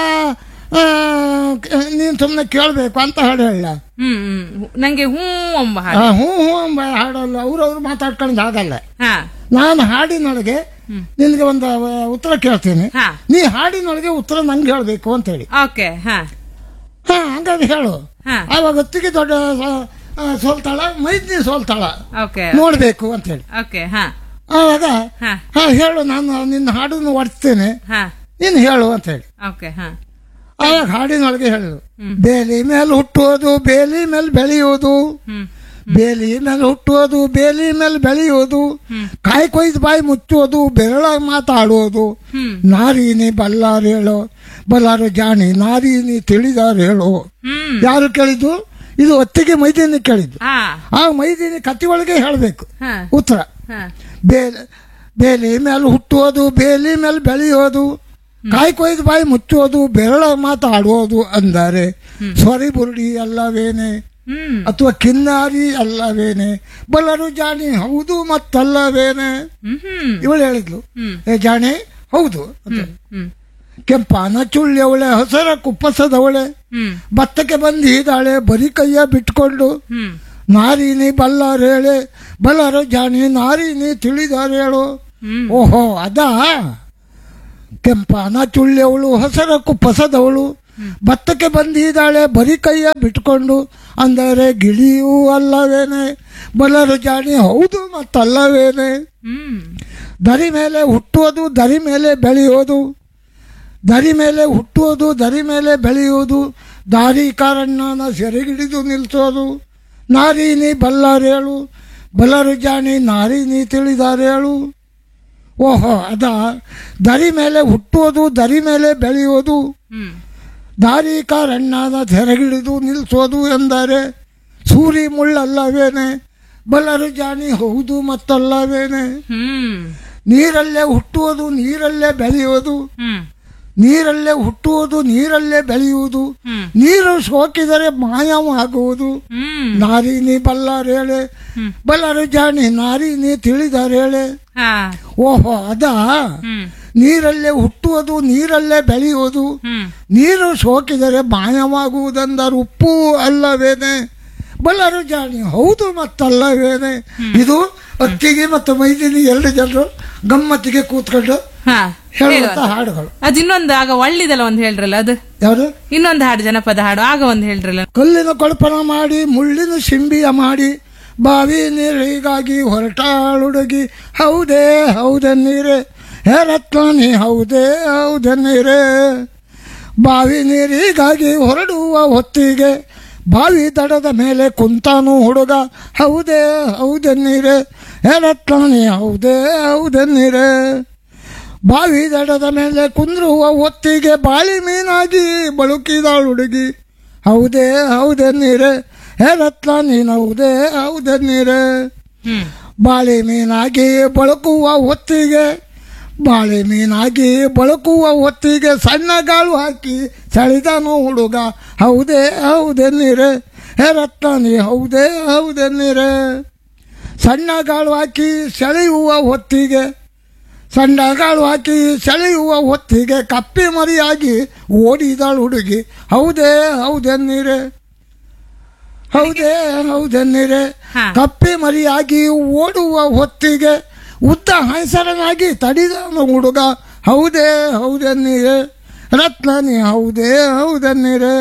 ನೀನು ಸುಮ್ಮನೆ ಕೇಳಬೇಕು ಅಂತ ಹಾಡು ಹೇಳ ಹ್ಮ್ ಹ್ಮ್ ನಂಗೆ ಹ್ಞೂ ಎಂಬ ಹಾಡು ಹ್ಞೂ ಹ್ಞೂ ಎಂಬ ಹಾಡಲ್ಲ ಅವ್ರವ್ರು ಮಾತಾಡ್ಕೊಂಡು ಆಗಲ್ಲ ಹಾ ನಾನು ಹಾಡಿನೊಳಗೆ ನಿನಗೆ ಒಂದು ಅಹ್, ಉತ್ತರ ಕೇಳ್ತೀನಿ ಹಾ ನೀ ಹಾಡಿನೊಳಗೆ ಉತ್ತರ ನಂಗೆ ಹೇಳಬೇಕು ಅಂತ ಹೇಳಿ ಓಕೆ ಹಾ ಹಾ ಹಂಗಾಗಿ ಹೇಳು ಹಾ ಆವಾಗ ಹೊತ್ತಿಗೆ ದೊಡ್ಡ ಸ- ಆ, ಸೋಲ್ತಾಳ ಮೈದ್ನಿ ಸೋಲ್ತಾಳ ಓಕೆ ನೋಡ್ಬೇಕು ಅಂತ ಹೇಳಿ ಓಕೆ ಹಾ ಆವಾಗ ಹಾ ಹಾ ಹೇಳು ನಾನು ನಿನ್ನ ಹಾಡನ್ನು ಒಡ್ತೇನೆ ಹಾ ನೀನು ಹೇಳು ಅಂತ ಹೇಳಿ ಓಕೆ ಹಾ ಆವಾಗ ಹಾಡಿನೊಳಗೆ ಹೇಳುದು ಬೇಲಿ ಮೇಲೆ ಹುಟ್ಟುವುದು ಬೇಲಿ ಮೇಲೆ ಬೆಳೆಯುವುದು ಹ್ಮ್ ಬೇಲಿ ಮೇಲೆ ಹುಟ್ಟುವುದು ಬೇಲಿ ಮೇಲೆ ಬೆಳೆಯುವುದು ಕಾಯಿ ಕೊಯ್ದು ಬಾಯಿ ಮುಚ್ಚುವುದು ಬೆರಳ ಮಾತಾಡುವುದು ಹ್ಮ್ ನಾರೀನಿ ಬಲ್ಲಾರು ಹೇಳೋ ಬಲ್ಲಾರು ಜಾಣಿ ನಾರೀನಿ ತಿಳಿದಾರು ಹೇಳೋ ಹ್ಮ್ ಯಾರು ಕೇಳಿದ್ದು ಇದು ಒತ್ತಿಗೆ ಮೈದಿನಿ ಕೇಳಿದ್ದು ಹಾ ಆ ಮೈದಿನಿ ಕತ್ತಿ ಒಳಗೆ ಹೇಳಬೇಕು ಹಾ ಉತ್ತರ ಹಾ ಬೇಲಿ ಬೇಲಿ ಮೇಲೆ ಹುಟ್ಟುವುದು ಬೇಲಿ ಮೇಲೆ ಬೆಳೆಯೋದು ಕಾಯಿ ಕೊಯ್ದು ಬಾಯಿ ಮುಚ್ಚುವುದು ಬೆರಳ ಮಾತಾಡುವುದು ಅಂದರೆ ಸ್ವರಿ ಬುರುಡಿ ಅಲ್ಲವೇನೆ ಹ್ಮ್ ಅಥವಾ ಕಿನ್ನಾರಿ ಅಲ್ಲವೇನೆ ಬಲ್ಲರು ಜಾಣಿ ಹೌದು ಮತ್ತಲ್ಲವೇನೆ ಹ್ಮ್ ಹ್ಮ್ ಇವಳು ಹೇಳಿದ್ಲು ಹ್ಮ್ ಏ ಜಾಣೆ ಹೌದು ಅಂತ ಹ್ಮ್ ಕೆಂಪಾನ ಚುಳ್ಳಿಯವಳೆ ಹಸರ ಕುಪ್ಪಸದವಳೆ ಹ್ಮ್ ಭತ್ತಕ್ಕೆ ಬಂದು ಇದ್ದಾಳೆ ಬರೀ ಕೈಯ ಬಿಟ್ಕೊಂಡು ಹ್ಮ್ ನಾರಿನಿ ಬಲ್ಲಾರು ಹೇಳೆ ಬಲ್ಲರು ಜಾಣಿ ನಾರಿನಿ ತಿಳಿದಾರು ಹೇಳು ಹ್ಮ್ ಓಹೋ ಅದ ಕೆಂಪಾನ ಚುಳ್ಳೆವಳು ಹಸರ ಕುಪ್ಪಸದವಳು ಭತ್ತಕ್ಕೆ ಬಂದಿದ್ದಾಳೆ ಬರೀ ಕೈಯ ಬಿಟ್ಕೊಂಡು ಅಂದರೆ ಗಿಳಿಯೂ ಅಲ್ಲವೇನೆ ಬಲರು ಜಾಣಿ ಹೌದು ಮತ್ತಲ್ಲವೇನೆ ಹ್ಮ್ ದರಿ ಮೇಲೆ ಹುಟ್ಟುವುದು ದರಿ ಮೇಲೆ ಬೆಳೆಯೋದು ದರಿ ಮೇಲೆ ಹುಟ್ಟುವುದು ದರಿ ಮೇಲೆ ಬೆಳೆಯುವುದು ದಾರಿ ಕಾರಣ್ಣನ ಸೆರೆಗಿಡಿದು ನಿಲ್ಲಿಸೋದು ನಾರಿ ನೀ ಬಲ್ಲಾರೇಳು ಬಲ್ಲರು ಜಾಣಿ ನಾರಿ ನೀ ತಿಳಿದಾರೇಳು ಓಹೋ ಅದ ದರಿ ಮೇಲೆ ಹುಟ್ಟುವುದು ದರಿ ಮೇಲೆ ಬೆಳೆಯೋದು ಹ್ಮ್ ದಾರಿ ಕಾರಣ್ಣನ ಸೆರೆಗಿಡಿದು ನಿಲ್ಲಿಸೋದು ಎಂದರೆ ಸೂರಿ ಮುಳ್ಳಲ್ಲವೇನೆ ಬಲ್ಲರು ಜಾಣಿ ಹೌದು ಮತ್ತಲ್ಲವೇನೆ ಹ್ಮ್ ನೀರಲ್ಲೇ ಹುಟ್ಟುವುದು ನೀರಲ್ಲೇ ಬೆಳೆಯುವುದು ಹ್ಮ್ ನೀರಲ್ಲೇ ಹುಟ್ಟುವುದು ನೀರಲ್ಲೇ ಬೆಳೆಯುವುದು ಹ್ಮ್ ನೀರು ಸೋಕಿದರೆ ಮಾಯವಾಗುವುದು ಹ್ಮ್ ನಾರಿ ನೀ ಬಲ್ಲಾರೇಳೆ ಹ್ಮ್. ಬಲ್ಲರು ಜಾಣಿ ನಾರಿ ನೀ ತಿಳಿದಾರೇಳೆ ಹಾ ಓಹೋ ಅದ ಹ್ಮ್ ನೀರಲ್ಲೇ ಹುಟ್ಟುವುದು ನೀರಲ್ಲೇ ಬೆಳೆಯುವುದು ಹ್ಮ್ ನೀರು ಸೋಕಿದರೆ ಮಾಯವಾಗುವುದೆಂದರೆ ಉಪ್ಪು ಅಲ್ಲವೇನೆ ಬಲ್ಲರು ಜಾಣಿ ಹೌದು ಮತ್ತಲ್ಲವೇನೆ ಇದು ಅಕ್ಕಿಗೆ ಮತ್ತು ಮೈದಿನಿ ಎರಡು ಜನರು ಗಮ್ಮತ್ತಿಗೆ ಕೂತ್ಕೊಂಡು ಹಾ ಹೇಳುವಂತ ಹಾಡುಗಳು ಅದು ಇನ್ನೊಂದು ಆಗ ಒಳ್ಳಿದಲ್ಲ ಒಂದು ಹೇಳ್ರಲ್ಲ ಅದು ಯಾರು ಇನ್ನೊಂದು ಹಾಡು ಜನಪದ ಹಾಡು ಆಗ ಒಂದು ಹೇಳ್ರಲ್ಲ ಕಲ್ಲಿನ ಕೊಳಪನ ಮಾಡಿ ಮುಳ್ಳಿನ ಶಿಂಬಿಯ ಮಾಡಿ ಬಾವಿ ನೀರಿಗಾಗಿ ಹೊರಟಾಳುಡುಗಿ ಹೌದೇ ಹೌದನ್ನೀರೆ ಹೇ ರತ್ನಾನಿ ಹೌದೇ ಹೌದನ್ನೀರೆ ಬಾವಿ ನೀರಿಗಾಗಿ ಹೊರಡುವ ಹೊತ್ತಿಗೆ ಬಾವಿ ದಡದ ಮೇಲೆ ಕುಂತಾನು ಹುಡುಗ ಹೌದೇ ಹೌದನ್ನೀರೆ ಹೇ ರತ್ನಾನಿ ಹೌದೇ ಹೌದನ್ನೀರೆ ಬಾವಿ ದಡದ ಮೇಲೆ ಕುಂದ್ರುವ ಹೊತ್ತಿಗೆ ಬಾಳಿ ಮೀನಾಗಿ ಬಳುಕಿದಾಳು ಹುಡುಗಿ ಹೌದೇ ಹೌದೇ ನೀರೆ ಹೇ ರತ್ನ ನೀನು ಹೌದೇ ಹೌದೇ ನೀರೆ ಹ್ಮ್ ಬಾಳಿ ಮೀನಾಗಿ ಬಳಕುವ ಹೊತ್ತಿಗೆ ಬಾಳೆ ಮೀನಾಗಿ ಬಳಕುವ ಹೊತ್ತಿಗೆ ಸಣ್ಣ ಗಾಳು ಹಾಕಿ ಸೆಳೆದನು ಹುಡುಗ ಹೌದೇ ಹೌದೇ ನೀರೆ ಹೇ ರತ್ನ ನೀ ಹೌದೇ ಹೌದೇ ನೀರೆ ಸಣ್ಣ ಗಾಳು ಹಾಕಿ ಸೆಳೆಯುವ ಹೊತ್ತಿಗೆ ಸಣ್ಣ ಗಾಳು ಹಾಕಿ ಸೆಳೆಯುವ ಹೊತ್ತಿಗೆ ಕಪ್ಪಿ ಮರಿಯಾಗಿ ಓಡಿದಾಳು ಹುಡುಗಿ ಹೌದೇ ಹೌದೆನ್ನೀರೆ ಹೌದೇ ಹೌದೆನ್ನೀರೆ ಹಾ. ಕಪ್ಪಿ ಮರಿಯಾಗಿ ಓಡುವ ಹೊತ್ತಿಗೆ ಉದ್ದ ಹೈಸರನಾಗಿ ತಡಿದನು ಹುಡುಗ ಹೌದೇ ಹೌದೆನ್ನೀರೆ ರತ್ನನಿ ಹೌದೇ ಹೌದೆನ್ನೀರೆ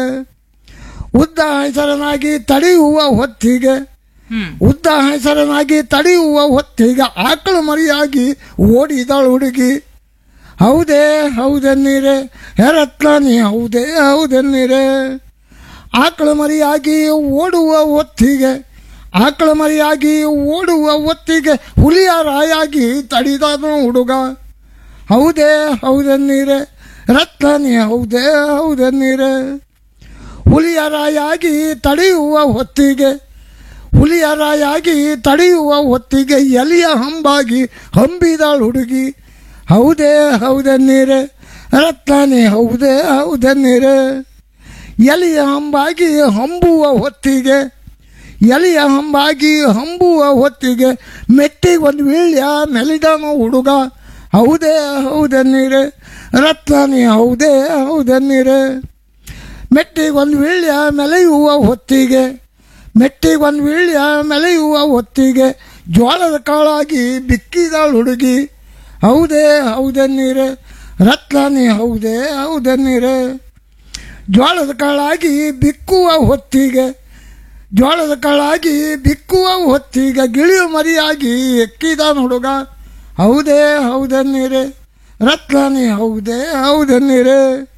ಉದ್ದ ಹೈಸರನಾಗಿ ತಡೆಯುವ ಹೊತ್ತಿಗೆ ಹ್ಮ್ ಉದ್ದ ಹೆಸರನಾಗಿ ತಡೆಯುವ ಹೊತ್ತಿಗೆ ಆಕಳು ಮರಿಯಾಗಿ ಓಡಿದಳು ಹುಡುಗಿ ಹೌದೇ ಹೌದೆನ್ನೀರೆ ಹೆರತ್ನ ನೀ ಹೌದೇ ಹೌದೆನ್ನೀರೆ ಆಕಳು ಮರಿಯಾಗಿ ಓಡುವ ಹೊತ್ತಿಗೆ ಆಕಳು ಮರಿಯಾಗಿ ಓಡುವ ಹೊತ್ತಿಗೆ ಹುಲಿಯ ರಾಯಾಗಿ ತಡಿದನು ಹುಡುಗ ಹೌದೇ ಹೌದೆನ್ನೀರೆ ರತ್ನ ನೀ ಹೌದೇ ಹೌದೆನ್ನೀರೆ ಹುಲಿಯ ರಾಯಾಗಿ ತಡೆಯುವ ಹೊತ್ತಿಗೆ ಹುಲಿಯ ರಾಯಾಗಿ ತಡೆಯುವ ಹೊತ್ತಿಗೆ ಎಲಿಯ ಹಂಬಾಗಿ ಹಂಬಿದಾಳು ಹುಡುಗಿ ಹೌದೇ ಹೌದನ್ನೀರೆ ರತ್ನಾನಿ ಹೌದೇ ಹೌದನ್ನೀರೆ ಎಲಿಯ ಹಂಬಾಗಿ ಹಂಬುವ ಹೊತ್ತಿಗೆ ಎಲಿಯ ಹಂಬಾಗಿ ಹಂಬುವ ಹೊತ್ತಿಗೆ ಮೆಟ್ಟಿಗೆ ಒಂದು ವೀಳ್ಯ ಮೆಲಿದನು ಹುಡುಗ ಹೌದೇ ಹೌದನ್ನೀರೆ ರತ್ನಾನಿ ಹೌದೇ ಹೌದನ್ನೀರೆ ಮೆಟ್ಟಿಗೊಂದು ವೀಳ್ಯ ಮೆಲೆಯುವ ಹೊತ್ತಿಗೆ ಮೆಟ್ಟಿಗೊಂದು ವೀಳ್ಯ ಮೆಲೆಯುವ ಹೊತ್ತಿಗೆ ಜೋಳದ ಕಾಳಾಗಿ ಬಿಕ್ಕಿದಾಳು ಹುಡುಗಿ ಹೌದೇ ಹೌದನ್ನೀರೆ ರತ್ನಾನಿ ಹೌದೇ ಹೌದನ್ನೀರೆ ಜೋಳದ ಕಾಳಾಗಿ ಬಿಕ್ಕುವ ಹೊತ್ತಿಗೆ ಜೋಳದ ಕಾಳಾಗಿ ಬಿಕ್ಕುವ ಹೊತ್ತಿಗೆ ಗಿಳಿಯು ಮರಿಯಾಗಿ ಎಕ್ಕಿದಾನ ಹುಡುಗ ಹೌದೇ ಹೌದನ್ನೀರೆ ರತ್ನಾನಿ ಹೌದೇ ಹೌದನ್ನೀರೆ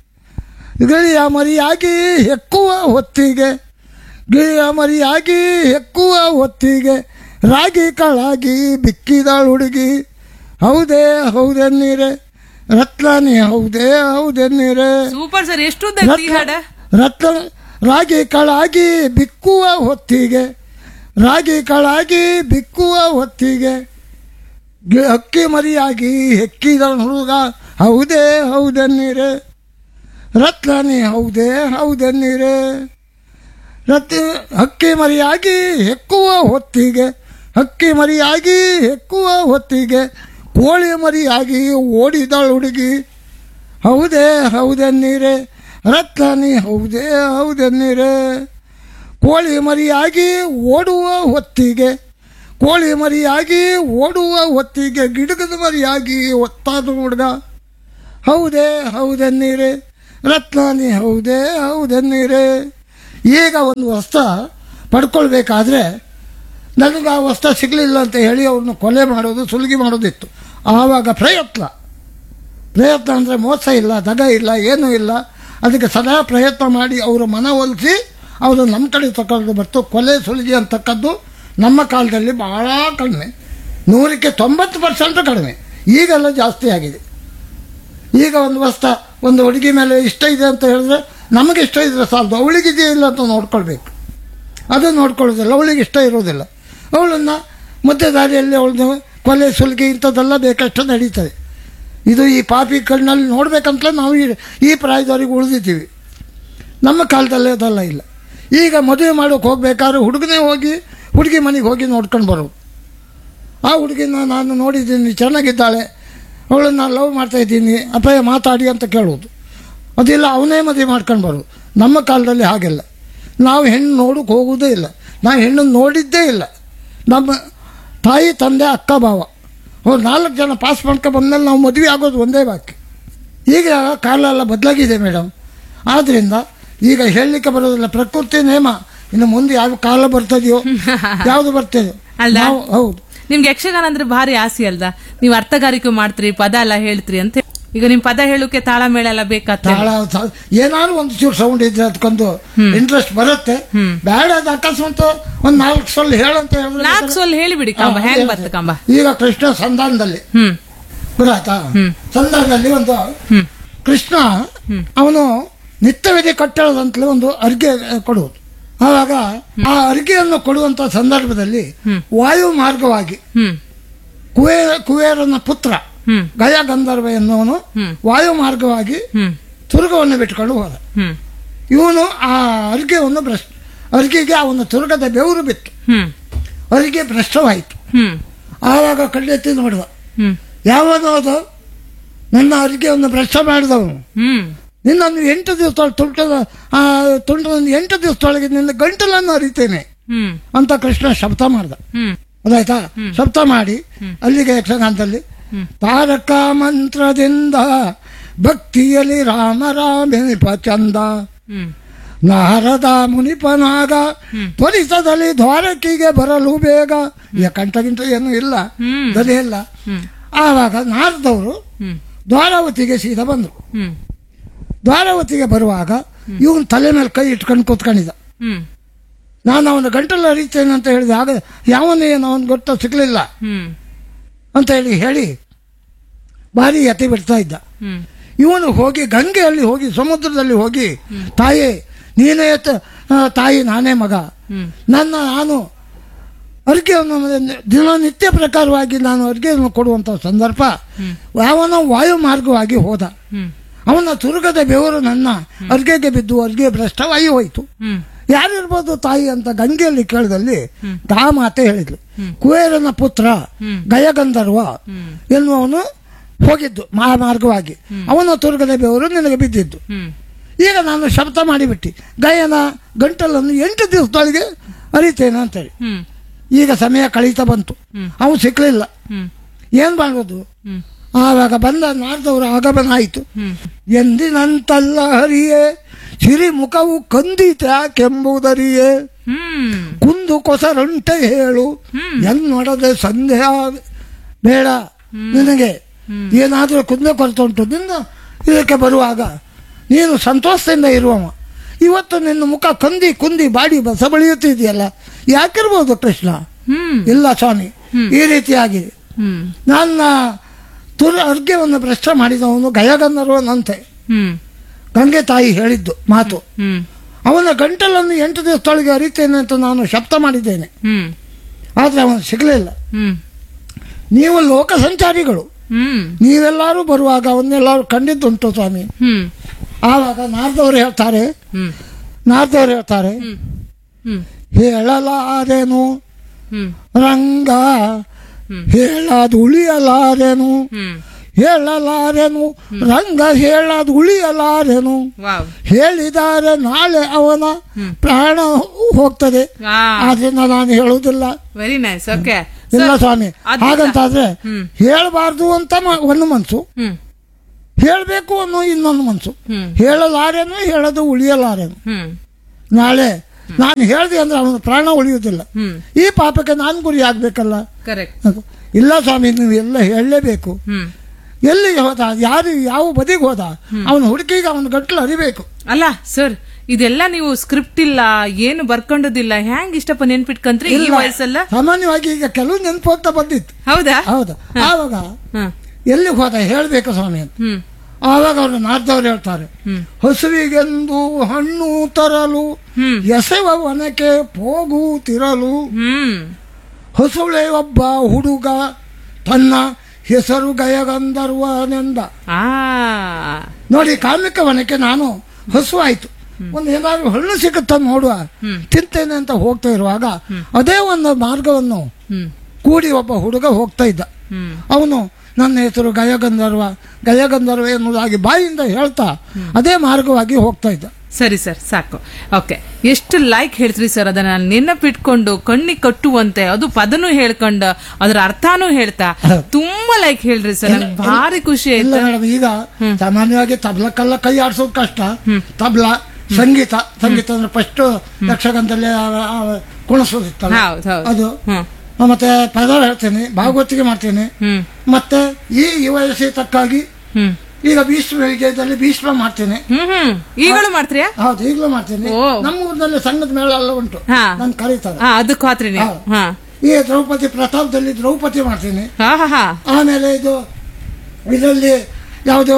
ಗಿಳಿಯ ಮರಿಯಾಗಿ ಹೆಕ್ಕುವ ಹೊತ್ತಿಗೆ ಗಿಳಿಯ ಮರಿಯಾಗಿ ಹೆಕ್ಕುವ ಹೊತ್ತಿಗೆ ರಾಗಿ ಕಾಳಾಗಿ ಬಿಕ್ಕಿದಾಳು ಹುಡುಗಿ ಹೌದೇ ಹೌದನ್ನೀರೆ ರತ್ನಾನಿ ಹೌದೇ ಹೌದನ್ನೀರೆ ಸೂಪರ್ ಸರ್ ಎಷ್ಟು ಉದ್ದ ಐತಿ ಈ ಹಾಡ ರತ್ನ ರಾಗಿ ಕಾಳಾಗಿ ಬಿಕ್ಕುವ ಹೊತ್ತಿಗೆ ರಾಗಿ ಕಾಳಾಗಿ ಬಿಕ್ಕುವ ಹೊತ್ತಿಗೆ ಗಿ- ಅಕ್ಕಿ ಮರಿಯಾಗಿ ಹೆಕ್ಕಿದ ಹುಡುಗ ಹೌದೇ ಹೌದನ್ನೀರೆ ರತ್ನಾನಿ ಹೌದೇ ಹೌದನ್ನೀರೆ ರತ್ ಹಕ್ಕಿ ಮರಿಯಾಗಿ ಹೆಕ್ಕುವ ಹೊತ್ತಿಗೆ ಹಕ್ಕಿ ಮರಿಯಾಗಿ ಹೆಕ್ಕುವ ಹೊತ್ತಿಗೆ ಕೋಳಿ ಮರಿಯಾಗಿ ಓಡಿದಳು ಹುಡುಗಿ ಹೌದೇ ಹೌದನ್ನೀರೆ ರತ್ನಾನಿ ಹೌದೇ ಹೌದನ್ನೀರೆ ಕೋಳಿ ಮರಿಯಾಗಿ ಓಡುವ ಹೊತ್ತಿಗೆ ಕೋಳಿ ಮರಿಯಾಗಿ ಓಡುವ ಹೊತ್ತಿಗೆ ಗಿಡಗದ ಮರಿಯಾಗಿ ಒತ್ತಾದ ಹುಡುಗ ಹೌದೇ ಹೌದೆನ್ನೀರೆ ರತ್ನಾನಿ ಹೌದೇ ಹೌದೆನ್ನೀರೆ ಈಗ ಒಂದು ವಸ್ತ್ರ ಪಡ್ಕೊಳ್ಬೇಕಾದ್ರೆ ನನಗೆ ಆ ವಸ್ತ್ರ ಸಿಗಲಿಲ್ಲ ಅಂತ ಹೇಳಿ ಅವ್ರನ್ನ ಕೊಲೆ ಮಾಡೋದು ಸುಲಿಗೆ ಮಾಡೋದಿತ್ತು ಆವಾಗ ಪ್ರಯತ್ನ ಪ್ರಯತ್ನ ಅಂದರೆ ಮೋಸ ಇಲ್ಲ ದಗ ಇಲ್ಲ ಏನೂ ಇಲ್ಲ ಅದಕ್ಕೆ ಸದಾ ಪ್ರಯತ್ನ ಮಾಡಿ ಅವರ ಮನವೊಲಿಸಿ ಅವರು ನಮ್ಮ ಕಡೆ ತಗೊಂಡು ಬರ್ತು ಕೊಲೆ ಸುಲಿಗೆ ಅಂತಕ್ಕದ್ದು ನಮ್ಮ ಕಾಲದಲ್ಲಿ ಭಾಳ ಕಡಿಮೆ ನೂರಕ್ಕೆ ತೊಂಬತ್ತು ಪರ್ಸೆಂಟ್ ಕಡಿಮೆ ಈಗೆಲ್ಲ ಜಾಸ್ತಿ ಆಗಿದೆ ಈಗ ಒಂದು ವಸ್ತ್ರ ಒಂದು ಹುಡುಗಿ ಮೇಲೆ ಇಷ್ಟ ಇದೆ ಅಂತ ಹೇಳಿದ್ರೆ ನಮಗೆ ಇಷ್ಟ ಇದ್ರೆ ಸಾಲದು ಅವಳಿಗಿದೆಯಾ ಇಲ್ಲ ಅಂತ ನೋಡ್ಕೊಳ್ಬೇಕು ಅದು ನೋಡ್ಕೊಳ್ಳೋದಿಲ್ಲ ಅವಳಿಗೆ ಇಷ್ಟ ಇರೋದಿಲ್ಲ ಅವಳನ್ನು ಮಧ್ಯ ದಾರಿಯಲ್ಲಿ ಅವಳನ್ನು ಕೊಲೆ ಸುಲಿಗೆ ಇಂಥದ್ದೆಲ್ಲ ಬೇಕಷ್ಟು ನಡೀತದೆ ಇದು ಈ ಪಾಪಿ ಕಣ್ಣಲ್ಲಿ ನೋಡ್ಬೇಕಂತಲೇ ನಾವು ಈ ಈ ಪ್ರಾಯದವರೆಗೆ ಉಳಿದಿದ್ದೀವಿ ನಮ್ಮ ಕಾಲದಲ್ಲಿ ಅದೆಲ್ಲ ಇಲ್ಲ ಈಗ ಮದುವೆ ಮಾಡೋಕೆ ಹೋಗ್ಬೇಕಾದ್ರೆ ಹುಡುಗನೇ ಹೋಗಿ ಹುಡುಗಿ ಮನೆಗೆ ಹೋಗಿ ನೋಡ್ಕೊಂಡು ಬರೋದು ಆ ಹುಡುಗಿನ ನಾನು ನೋಡಿದ್ದೀನಿ ಚೆನ್ನಾಗಿದ್ದಾಳೆ ಅವಳನ್ನು ಲವ್ ಮಾಡ್ತಾ ಇದ್ದೀನಿ ಅಪಾಯ ಮಾತಾಡಿ ಅಂತ ಕೇಳೋದು ಅದಿಲ್ಲ ಅವನೇ ಮದುವೆ ಮಾಡ್ಕೊಂಡು ಬರೋದು ನಮ್ಮ ಕಾಲದಲ್ಲಿ ಹಾಗೆಲ್ಲ ನಾವು ಹೆಣ್ಣು ನೋಡೋಕೆ ಹೋಗೋದೇ ಇಲ್ಲ ನಾವು ಹೆಣ್ಣನ್ನು ನೋಡಿದ್ದೇ ಇಲ್ಲ ನಮ್ಮ ತಾಯಿ ತಂದೆ ಅಕ್ಕ ಭಾವ ಅವ್ರು ನಾಲ್ಕು ಜನ ಪಾಸ್ ಮಾಡ್ಕೊಂಡು ಬಂದಮೇಲೆ ನಾವು ಮದುವೆ ಆಗೋದು ಒಂದೇ ಬಾಕಿ ಈಗ ಕಾಲ ಎಲ್ಲ ಬದಲಾಗಿದೆ ಮೇಡಮ್ ಆದ್ದರಿಂದ ಈಗ ಹೇಳಲಿಕ್ಕೆ ಬರೋದಿಲ್ಲ ಪ್ರಕೃತಿ ನೇಮ ಇನ್ನು ಮುಂದೆ ಯಾವ ಕಾಲ ಬರ್ತದೆಯೋ ಯಾವುದು ಬರ್ತದೆಯೋ ಅಲ್ದಾ? ನಾವು ಹೌದು ನಿಮ್ಗೆ ಯಕ್ಷಗಾನ ಅಂದ್ರೆ ಭಾರಿ ಆಸೆ ಅಲ್ದ ನೀವು ಅರ್ಥಗಾರಿಕೆ ಮಾಡ್ತೀರಿ ಪದ ಎಲ್ಲ ಹೇಳ್ತೀರಿ ಅಂತ ಈಗ ನಿಮ್ ಪದ ಹೇಳೋಕೆ ತಾಳ ಮೇಳ ಎಲ್ಲ ಬೇಕಾಗ್ತದೆ ತಾಳ ತ- ಏನಾದ್ರು ಒಂದು ಚೂರು ಸೌಂಡ್ ಇದ್ರೆ ಅದಕ್ಕೊಂದು ಇಂಟ್ರೆಸ್ಟ್ ಬರುತ್ತೆ ಬೇಡ ಅದು ಅಕಸ್ಮಾತ್ ಒಂದ್ ನಾಲ್ಕು ಸಲ ಹೇಳಂತ ಹೇಳಿದ್ರೆ ನಾಲ್ಕು ಸೊಲ್ ಹೇಳಿಬಿಡಿ ಕಂಬ ಹಾ, ಹೆಂಗ್ ಅದೇ ಬರ್ತ ಕಂಬ ಈಗ ಕೃಷ್ಣ ಸಂಧಾನದಲ್ಲಿ ಹ್ಮ್ ಗೊತ್ತಾಯ್ತಾ ಸಂಧಾನದಲ್ಲಿ ಒಂದು ಹ್ಮ್ ಕೃಷ್ಣ ಅವನು ನಿತ್ಯವಿಧಿ ಕಟ್ಟಳದಂತಲೇ ಒಂದು ಅರ್ಗೆ ಕೊಡುವುದು ಆವಾಗ ಆ ಅರ್ಗೆಯನ್ನು ಕೊಡುವಂತ ಸಂದರ್ಭದಲ್ಲಿ ವಾಯು ಮಾರ್ಗವಾಗಿ ಹ್ಮ್ ಕುವೇ ಕುಬೇರನ ಪುತ್ರ ಹ್ಮ್ ಗಯ ಗಂಧರ್ವ ಎನ್ನುವನು ಹ್ಮ್. ವಾಯು ಮಾರ್ಗವಾಗಿ ಹ್ಮ್ ತುರುಗವನ್ನು ಬಿಟ್ಕೊಂಡು ಹೋದ ಹ್ಮ್ ಇವನು ಆ ಅರ್ಗೆಯನ್ನು ಭ್ರಷ್ಟ ಅರ್ಗೆಗೆ ಅವನ ತುರುಗದ ಬೆವರು ಬಿತ್ತು ಹ್ಮ್ ಅರ್ಗೆ ಭ್ರಷ್ಟವಾಯಿತು ಹ್ಮ್ ಆವಾಗ ಕಣ್ಣೆತ್ತಿ ನೋಡಿದ ಹ್ಮ್ ಯಾವನು ಅದು ನನ್ನ ಅರ್ಗೆಯನ್ನು ಭ್ರಷ್ಟ ಮಾಡಿದವನು ಹ್ಮ್ ನಿನ್ನನ್ನು ಎಂಟು ದಿವಸ ತುಂಟದ ಆ ತುಂಟದ ಎಂಟು ದಿವಸದೊಳಗೆ ನಿನ್ನ ಗಂಟಲನ್ನು ಅರಿತೇನೆ ಹ್ಮ್ ಅಂತ ಕೃಷ್ಣ ಶಬ್ದ ಮಾಡ್ದ ಹ್ಮ್ ಅದಾಯ್ತಾ ಶಬ್ದ ಮಾಡಿ ಅಲ್ಲಿಗೆ ಯಕ್ಷಗಾನದಲ್ಲಿ ತಾರಕ ಮಂತ್ರದಿಂದ ಭಕ್ತಿಯಲ್ಲಿ ರಾಮ ರಾಮಿಪ ಚಂದ ಹ್ಮ್ ನಾರದ ಮುನಿಪನಾಗ ತ್ವರಿತದಲ್ಲಿ ದ್ವಾರಕಿಗೆ ಬರಲು ಬೇಗ ಈಗ ಕಂಠ ಗಿಂಟ ಏನೂ ಇಲ್ಲ ಹ್ಮ್. ದನಿ ಇಲ್ಲ ಹ್ಮ್ ಆವಾಗ ನಾರದವರು ಹ್ಮ್ ದ್ವಾರಾವತಿಗೆ ಸೀದಾ ಬಂದರು ಹ್ಮ್ ದ್ವಾರಾವತಿಗೆ ಬರುವಾಗ ಇವನು ತಲೆ ಮೇಲೆ ಕೈ ಇಟ್ಕೊಂಡು ಕೂತ್ಕೊಂಡಿದ್ದ ಹ್ಮ್ ನಾನು ಅವನ ಗಂಟಲು ಅರಿತೇನೆ ಅಂತ ಹೇಳಿದೆ ಆಗ ಯಾವನೇ ಅವನು ಗೊತ್ತ ಸಿಗಲಿಲ್ಲ ಹ್ಮ್ ಅಂತ ಹೇಳಿ ಹೇಳಿ ಭಾರಿ ಯತಿ ಬಿಡ್ತಾ ಇದ್ದ ಹ್ಮ್ ಇವನು ಹೋಗಿ ಗಂಗೆಯಲ್ಲಿ ಹೋಗಿ ಸಮುದ್ರದಲ್ಲಿ ಹೋಗಿ ತಾಯಿ ನೀನೇ ತ- ಆ, ತಾಯಿ ನಾನೇ ಮಗ ಹ್ಮ್ ನನ್ನ ನಾನು ಅರ್ಗೆಯನ್ನು ದಿನನಿತ್ಯ ಪ್ರಕಾರವಾಗಿ ನಾನು ಅರ್ಗೆಯನ್ನು ಕೊಡುವಂಥ ಸಂದರ್ಭ ಯಾವನೋ ವಾಯು ಮಾರ್ಗವಾಗಿ ಹೋದ ಹ್ಮ್ ಅವನ ತುರುಗದ ಬೆವರು ನನ್ನ ಅರ್ಗೆಗೆ ಬಿದ್ದು ಅರ್ಗೆ ಭ್ರಷ್ಟವಾಗಿ ಹೋಯಿತು ಹ್ಮ್ ಯಾರಿರ್ಬೋದು ತಾಯಿ ಅಂತ ಗಂಗೆಯಲ್ಲಿ ಕೇಳಿದಲ್ಲಿ ಆ ಮಾತೆ ಹೇಳಿದ್ಲು ಕುಬೇರನ ಪುತ್ರ ಗಯಗಂಧರ್ವ ಎನ್ನುವನು ಹೋಗಿದ್ದು ಮಹಾಮಾರ್ಗವಾಗಿ ಅವನ ತುರುಗದ ಬೆವರು ನಿನಗೆ ಬಿದ್ದಿದ್ದು ಹ್ಮ್ ಈಗ ನಾನು ಶಬ್ದ ಮಾಡಿಬಿಟ್ಟು ಗಯನ ಗಂಟಲನ್ನು ಎಂಟು ದಿವಸದೊಳಗೆ ಅರಿತೇನೆ ಅಂತೇಳಿ ಹ್ಮ್ ಈಗ ಸಮಯ ಕಳೀತಾ ಬಂತು ಅವನು ಸಿಕ್ಕಲಿಲ್ಲ ಹ್ಮ್ ಏನ್ ಮಾಡೋದು ಹ್ಮ್ ಆವಾಗ ಬಂದ ನಾಡ್ದವರ ಆಗಮನ ಆಯಿತು ಹ್ಮ್ ಎಂದಿನಂತಲ್ಲ ಹರಿಯೇ ಸಿರಿ ಮುಖವು ಕಂದಿತ್ಯಾಕೆಂಬುದರಿಯೇ ಹ್ಮ್ ಕುಂದು ಕೊಸರುಂಟೆ ಹೇಳು ಎನ್ನೊಡದೆ ಸಂದೇಹ ಬೇಡ ನಿನಗೆ ಏನಾದರೂ ಕುಂದೆ ಕೊರತೆ ಉಂಟು ನಿನ್ನ ಇದಕ್ಕೆ ಬರುವಾಗ ನೀನು ಸಂತೋಷದಿಂದ ಇರುವವ ಇವತ್ತು ನಿನ್ನ ಮುಖ ಕಂದಿ ಕುಂದಿ ಬಾಡಿ ಬಸ ಬಳಿಯುತ್ತಿದೆಯಲ್ಲ ಯಾಕಿರ್ಬೋದು ಕೃಷ್ಣ ಹ್ಮ್ ಇಲ್ಲ ಸ್ವಾಮಿ ಈ ರೀತಿಯಾಗಿದೆ ಹ್ಮ್ ನನ್ನ ತುರ ಅರ್ಘ್ಯವನ್ನು ಭ್ರಷ್ಟ ಮಾಡಿದವನು ಗಯಗಂಧರ್ವನಂತೆ ಹ್ಮ್ ಗಂಗೆ ತಾಯಿ ಹೇಳಿದ್ದು ಮಾತು ಹ್ಮ್ ಅವನ ಗಂಟಲನ್ನು ಎಂಟು ದಿವಸದೊಳಗೆ ಅರಿತೇನೆ ಅಂತ ನಾನು ಶಬ್ದ ಮಾಡಿದ್ದೇನೆ ಹ್ಮ್ ಆದರೆ ಅವನು ಸಿಗಲಿಲ್ಲ ಹ್ಮ್ ನೀವು ಲೋಕ ಸಂಚಾರಿಗಳು ಹ್ಮ್ ನೀವೆಲ್ಲರೂ ಬರುವಾಗ ಅವನ್ನೆಲ್ಲರೂ ಕಂಡಿದ್ದುಂಟು ಸ್ವಾಮಿ ಹ್ಮ್ ಆವಾಗ ನಾರ್ದವ್ರು ಹೇಳ್ತಾರೆ ಹ್ಮ್ ನಾರ್ದವ್ರು ಹೇಳ್ತಾರೆ ಹ್ಮ್ ಹ್ಮ್ ಹೇಳಲಾರೆನು ಹ್ಮ್ ರಂಗ ಹ್ಮ್. ಹೇಳದು ಉಳಿಯಲಾರೆನು ಹ್ಮ್ ಹೇಳಲಾರೆನು ರಂಗ ಹೇಳದು ಉಳಿಯಲಾರೆನು ವಾವ್ ಹೇಳಿದ್ದಾರೆ ನಾಳೆ ಅವನ ಪ್ರಾಣ ಹೋಗ್ತದೆ ವಾ ಆದ್ರಿಂದ ನಾನು ಹೇಳುವುದಿಲ್ಲ ವೆರಿ ನೈಸ್ ಓಕೆ ಇಲ್ಲ ಸ್ವಾಮಿ ಅದ್ಭುತ. ಹಾಗಂತಾದ್ರೆ ಹ್ಮ್. ಹೇಳಬಾರ್ದು ಅಂತ ಮ- ಒಂದು ಮನ್ಸು ಹ್ಮ್ ಹೇಳಬೇಕು ಅನ್ನೋ ಇನ್ನೊಂದು ಮನಸ್ಸು ಹ್ಮ್. ಹೇಳಲಾರೇನು ಹೇಳೋದು ಉಳಿಯಲಾರೇನು ಹ್ಮ್ ನಾಳೆ ನಾನು ಹೇಳ್ದೆ ಅಂದ್ರೆ ಅವನ ಪ್ರಾಣ ಉಳಿಯುವುದಿಲ್ಲ ಹ್ಮ್ ಈ ಪಾಪಕ್ಕೆ ನಾನು ಗುರಿ ಆಗ್ಬೇಕಲ್ಲ ಕರೆಕ್ಟ್ ಅದು. ಇಲ್ಲ ಸ್ವಾಮಿ ನೀವು ಎಲ್ಲ ಹೇಳಲೇಬೇಕು ಹ್ಮ್ ಎಲ್ಲಿ ಹೋದ ಯಾರು ಯಾವ ಬದಿಗೆ ಹೋದ ಅವನ ಹುಡುಕಿಗೆ ಅವನ ಗಟ್ಟಲು ಅರಿಬೇಕು ಅಲ್ಲ ಸರ್ ಇದೆಲ್ಲ ನೀವು ಸ್ಕ್ರಿಪ್ಟ್ ಇಲ್ಲ ಏನು ಬರ್ಕೊಂಡದಿಲ್ಲ ಹ್ಯಾಂಗ್ ಇಷ್ಟಪ್ಪ ನೆನ್ಪಿಟ್ಕಂತ್ರಿ ಈ ಇಲ್ಲ. ವಯಸ್ಸಲ್ಲ ಸಾಮಾನ್ಯವಾಗಿ ಈಗ ಕೆಲವು ನೆನಪು ಹೋಗ್ತಾ ಬಂದಿತ್ತು ಹೌದಾ ಹೌದು ಆವಾಗ ಹ್ಮ್ ಎಲ್ಲಿಗೆ ಹೋದ ಹೇಳಬೇಕು ಸ್ವಾಮಿ ಅಂತ ಹ್ಮ್ ಆವಾಗ ಅವರು ನಾರ್ದವ್ರು ಹೇಳ್ತಾರೆ ಹ್ಮ್. ಹಸುವಿಗೆಂದು ಹಣ್ಣು ತರಲು ಹ್ಮ್. ಎಸೆವ ವನಕ್ಕೆ ಹೋಗು ತಿರಲು ಹ್ಮ್ ಹೊಸಳೆ ಒಬ್ಬ ಹುಡುಗ ತನ್ನ ಹೆಸರು ಗಯಗಂಧರ್ವನೆಂದ ಆ ನೋಡಿ ಕಾಮಿಕ ವನಕ್ಕೆ ನಾನು ಹಸು ಆಯ್ತು ಒಂದು ಏನಾದ್ರು ಹಣ್ಣು ಸಿಗುತ್ತ ನೋಡುವ ತಿಂತೇನೆ ಅಂತ ಹೋಗ್ತಾ ಇರುವಾಗ ಅದೇ ಒಂದು ಮಾರ್ಗವನ್ನು ಹ್ಮ್ ಕೂಡಿ ಒಬ್ಬ ಹುಡುಗ ಹೋಗ್ತಾ ಇದ್ದ ಹ್ಮ್ ಅವನು ನನ್ನ ಹೆಸರು ಗಯಗಂಧರ್ವ ಗಯಗಂಧರ್ವ ಎನ್ನುವುದಾಗಿ ಬಾಯಿಂದ ಹೇಳ್ತಾ ಅದೇ ಮಾರ್ಗವಾಗಿ ಹೋಗ್ತಾ ಇದ್ದ ಸರಿ ಸರ್ ಸಾಕು ಓಕೆ ಎಷ್ಟು ಲೈಕ್ ಹೇಳ್ತೀರಿ ಸರ್ ಅದನ್ನ ನೆನಪಿಟ್ಕೊಂಡು ಕಣ್ಣಿಗೆ ಕಟ್ಟುವಂತೆ ಅದು ಪದನೂ ಹೇಳ್ಕೊಂಡು ಅದರ ಅರ್ಥನೂ ಹೇಳ್ತಾ ತುಂಬಾ ಲೈಕ್ ಹೇಳ್ರಿ ಸರ್ ನಂಗೆ ಭಾರಿ ಖುಷಿ ಇಲ್ಲ ಆಯ್ತು ಮೇಡಮ್ ಈಗ ಸಾಮಾನ್ಯವಾಗಿ ತಬ್ಲಕ್ಕೆಲ್ಲ ಕೈ ಆಡ್ಸೋದು ಕಷ್ಟ ತಬ್ಲ ಸಂಗೀತ ಸಂಗೀತ ಅಂದ್ರೆ ಫಸ್ಟ್ ಯಕ್ಷಗಾನದಲ್ಲಿ ಆ- ಆ ಕುಣಿಸೋದಿತ್ತಲ್ಲ ಹೌದು ಹೌದು ಅದು ಹ್ಮ್ ಮತ್ತೆ ಪದ ಹೇಳ್ತೀನಿ ಭಾಗವತಿಗೆ ಮಾಡ್ತೀನಿ ಹ್ಮ್ ಮತ್ತೆ ಈ ಈ ವಯಸ್ಸಿಗೆ ತಕ್ಕಾಗಿ ಹ್ಮ್ ಈಗ ಭೀಷ್ಮ ವಿಜಯದಲ್ಲಿ ಭೀಷ್ಮ ಮಾಡ್ತೀನಿ ಹ್ಮ್ ಹ್ಮ್ ಈಗಲೂ ಮಾಡ್ತೀರಾ ಹೌದು ಈಗಲೂ ಮಾಡ್ತೀನಿ ಓ. ನಮ್ಮ ಊರಿನಲ್ಲಿ ಸಂಘದ ಮೇಳ ಎಲ್ಲ ಉಂಟು ಹಾ. ನನ್ ಕರೀತಾರೆ ಹಾ ಅದಕ್ಕೆ ಹೋತ್ರಿ ನೀವು ಹೌದು. ಹಾ ಈ ದ್ರೌಪದಿ ಪ್ರತಾಪದಲ್ಲಿ ದ್ರೌಪದಿ ಮಾಡ್ತೀನಿ ಹಾ ಹಾ ಹಾ ಆಮೇಲೆ ಇದು ಇದರಲ್ಲಿ ಯಾವುದು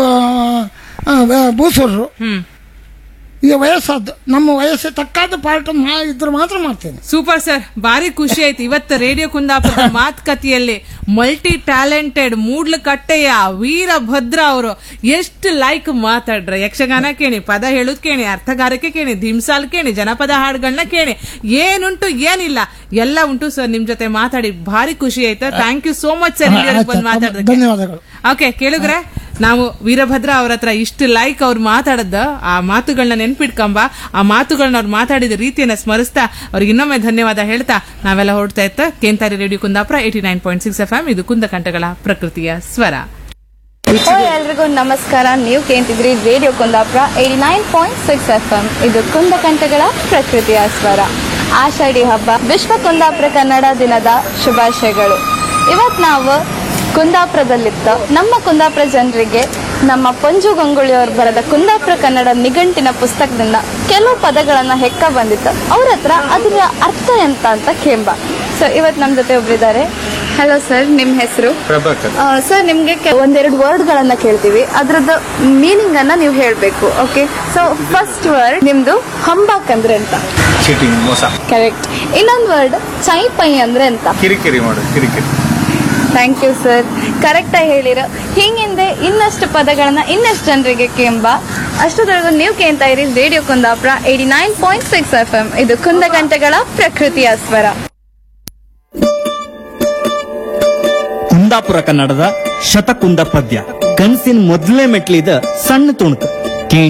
ಭೂಸೂರರು ಹ್ಮ್ ಈ ವಯಸ್ಸಾದ್ದು ನಮ್ಮ ವಯಸ್ಸಿಗೆ ತಕ್ಕಾದ ಪಾರ್ಟ್ ಇದ್ರೆ ಮಾತ್ರ ಮಾಡ್ತೇನೆ ಸೂಪರ್ ಸರ್ ಭಾರಿ ಖುಷಿ ಆಯ್ತು ಇವತ್ತು ರೇಡಿಯೋ ಕುಂದಾಪುರದ ಮಾತುಕತೆಯಲ್ಲಿ ಮಲ್ಟಿ ಟ್ಯಾಲೆಂಟೆಡ್ ಮೂಡ್ಲಕಟ್ಟೆಯ ವೀರಭದ್ರ ಅವರು ಎಷ್ಟು ಲೈಕ್ ಮಾತಾಡ್ರ ಯಕ್ಷಗಾನ ಕೇಳಿ ಪದ ಹೇಳುದ್ ಕೇಳಿ ಅರ್ಥಗಾರಿಕೆ ಕೇಳಿ ಧಿಮ್ಸಾಲ್ ಕೇಳಿ ಜನಪದ ಹಾಡುಗಳನ್ನ ಕೇಳಿ ಏನುಂಟು ಏನಿಲ್ಲ ಎಲ್ಲ ಉಂಟು ಸರ್ ನಿಮ್ ಜೊತೆ ಮಾತಾಡಿ ಭಾರಿ ಖುಷಿ ಆಯ್ತು thank you so much sir ಇಲ್ಲಿ ಬಂದು ಮಾತಾಡೋದಕ್ಕೆ ಧನ್ಯವಾದಗಳು ಓಕೆ ಕೇಳಿದ್ರೆ ನಾವು ವೀರಭದ್ರ ಅವ್ರ ಹತ್ರ ಇಷ್ಟು ಲೈಕ್ ಅವ್ರು ಮಾತಾಡದ ಆ ಮಾತುಗಳನ್ನ ನೆನ್ಪಿಟ್ಕೊಂಬ ಆ ಮಾತುಗಳನ್ನ ಅವ್ರು ಮಾತಾಡಿದ ರೀತಿಯನ್ನ ಸ್ಮರಿಸ್ತಾ ಅವ್ರಿಗೆ ಇನ್ನೊಮ್ಮೆ ಧನ್ಯವಾದ ಹೇಳ್ತಾ ನಾವೆಲ್ಲ ಹೊರಡ್ತಾ ಇತ್ತ ಕೇಂತಾರಿ radio Kundapura eighty nine point six F M ಇದು ಕುಂದಕಂಠಗಳ ಪ್ರಕೃತಿಯ ಸ್ವರ ಓ ಎಲ್ರಿಗೂ ನಮಸ್ಕಾರ ನೀವು ಕೇಳ್ತಿದ್ರಿ radio Kundapura eighty nine point six F M ಇದು ಕುಂದಕಂಠಗಳ ಪ್ರಕೃತಿಯ ಸ್ವರ ಆಷಾಢಿ ಹಬ್ಬ ವಿಶ್ವ ಕುಂದಾಪುರ ಕನ್ನಡ ದಿನದ ಶುಭಾಶಯಗಳು ಇವತ್ತು ನಾವು ಕುಂದಾಪುರದಲ್ಲಿತ್ತು ನಮ್ಮ ಕುಂದಾಪುರ ಜನರಿಗೆ ನಮ್ಮ ಪಂಜು ಗಂಗುಳಿಯವರು ಬರೆದ ಕುಂದಾಪುರ ಕನ್ನಡ ನಿಘಂಟಿನ ಪುಸ್ತಕದಿಂದ ಕೆಲವು ಪದಗಳನ್ನ ಹೆಕ್ಕ ಬಂದಿತ್ತು ಅವ್ರ ಹತ್ರ ಅದರ ಅರ್ಥ ಎಂತ ಅಂತ ಕೇಂಬ ಸೊ ಇವತ್ತು ನಮ್ಮ ಜೊತೆ ಒಬ್ರಿದ್ದಾರೆ ಹಲೋ ಸರ್ ನಿಮ್ಮ ಹೆಸರು ಪ್ರಭಾಕರ್ ಸರ್ ನಿಮ್ಗೆ ಕೆ- ಒಂದೆರಡು ವರ್ಡ್ ಗಳನ್ನ ಕೇಳ್ತೀವಿ ಅದ್ರದ್ದು ಮೀನಿಂಗ್ ಅನ್ನ ನೀವು ಹೇಳ್ಬೇಕು ಓಕೆ ಸೊ ಫಸ್ಟ್ ವರ್ಡ್ ನಿಮ್ದು ಹಂಬಾಕ್ ಅಂದ್ರೆ ಅಂತ ಚೀಟಿಂಗ್ ಮೋಸ ಕರೆಕ್ಟ್ ಇನ್ನೊಂದು ವರ್ಡ್ ಚೈ ಪೈ ಅಂದ್ರೆ ಅಂತ ಕಿರಿಕಿರಿ ಮಾಡು ಕಿರಿಕಿರಿ ಥ್ಯಾಂಕ್ ಯು ಸರ್ ಕರೆಕ್ಟ್ ಆಗಿ ಹೇಳಿರ ಹಿಂಗಿಂದೆ ಇನ್ನಷ್ಟು ಪದಗಳನ್ನ ಇನ್ನಷ್ಟು ಜನರಿಗೆ ಕೇಂಬ ಅಷ್ಟೊತ್ತರೆಗೂ ನೀವು ಕೇಳ್ತಾ ಇರಿ radio Kundapura eighty nine point six F M ಇದು ಕುಂದಗಂಟೆಗಳ ಪ್ರಕೃತಿಯ ಸ್ವರ ಕುಂದಾಪುರ ಕನ್ನಡದ ಶತಕುಂದ ಪದ್ಯ ಕನಸಿನ ಮೊದಲನೇ ಮೆಟ್ಲಿದ ಸಣ್ಣ ತುಣುಕು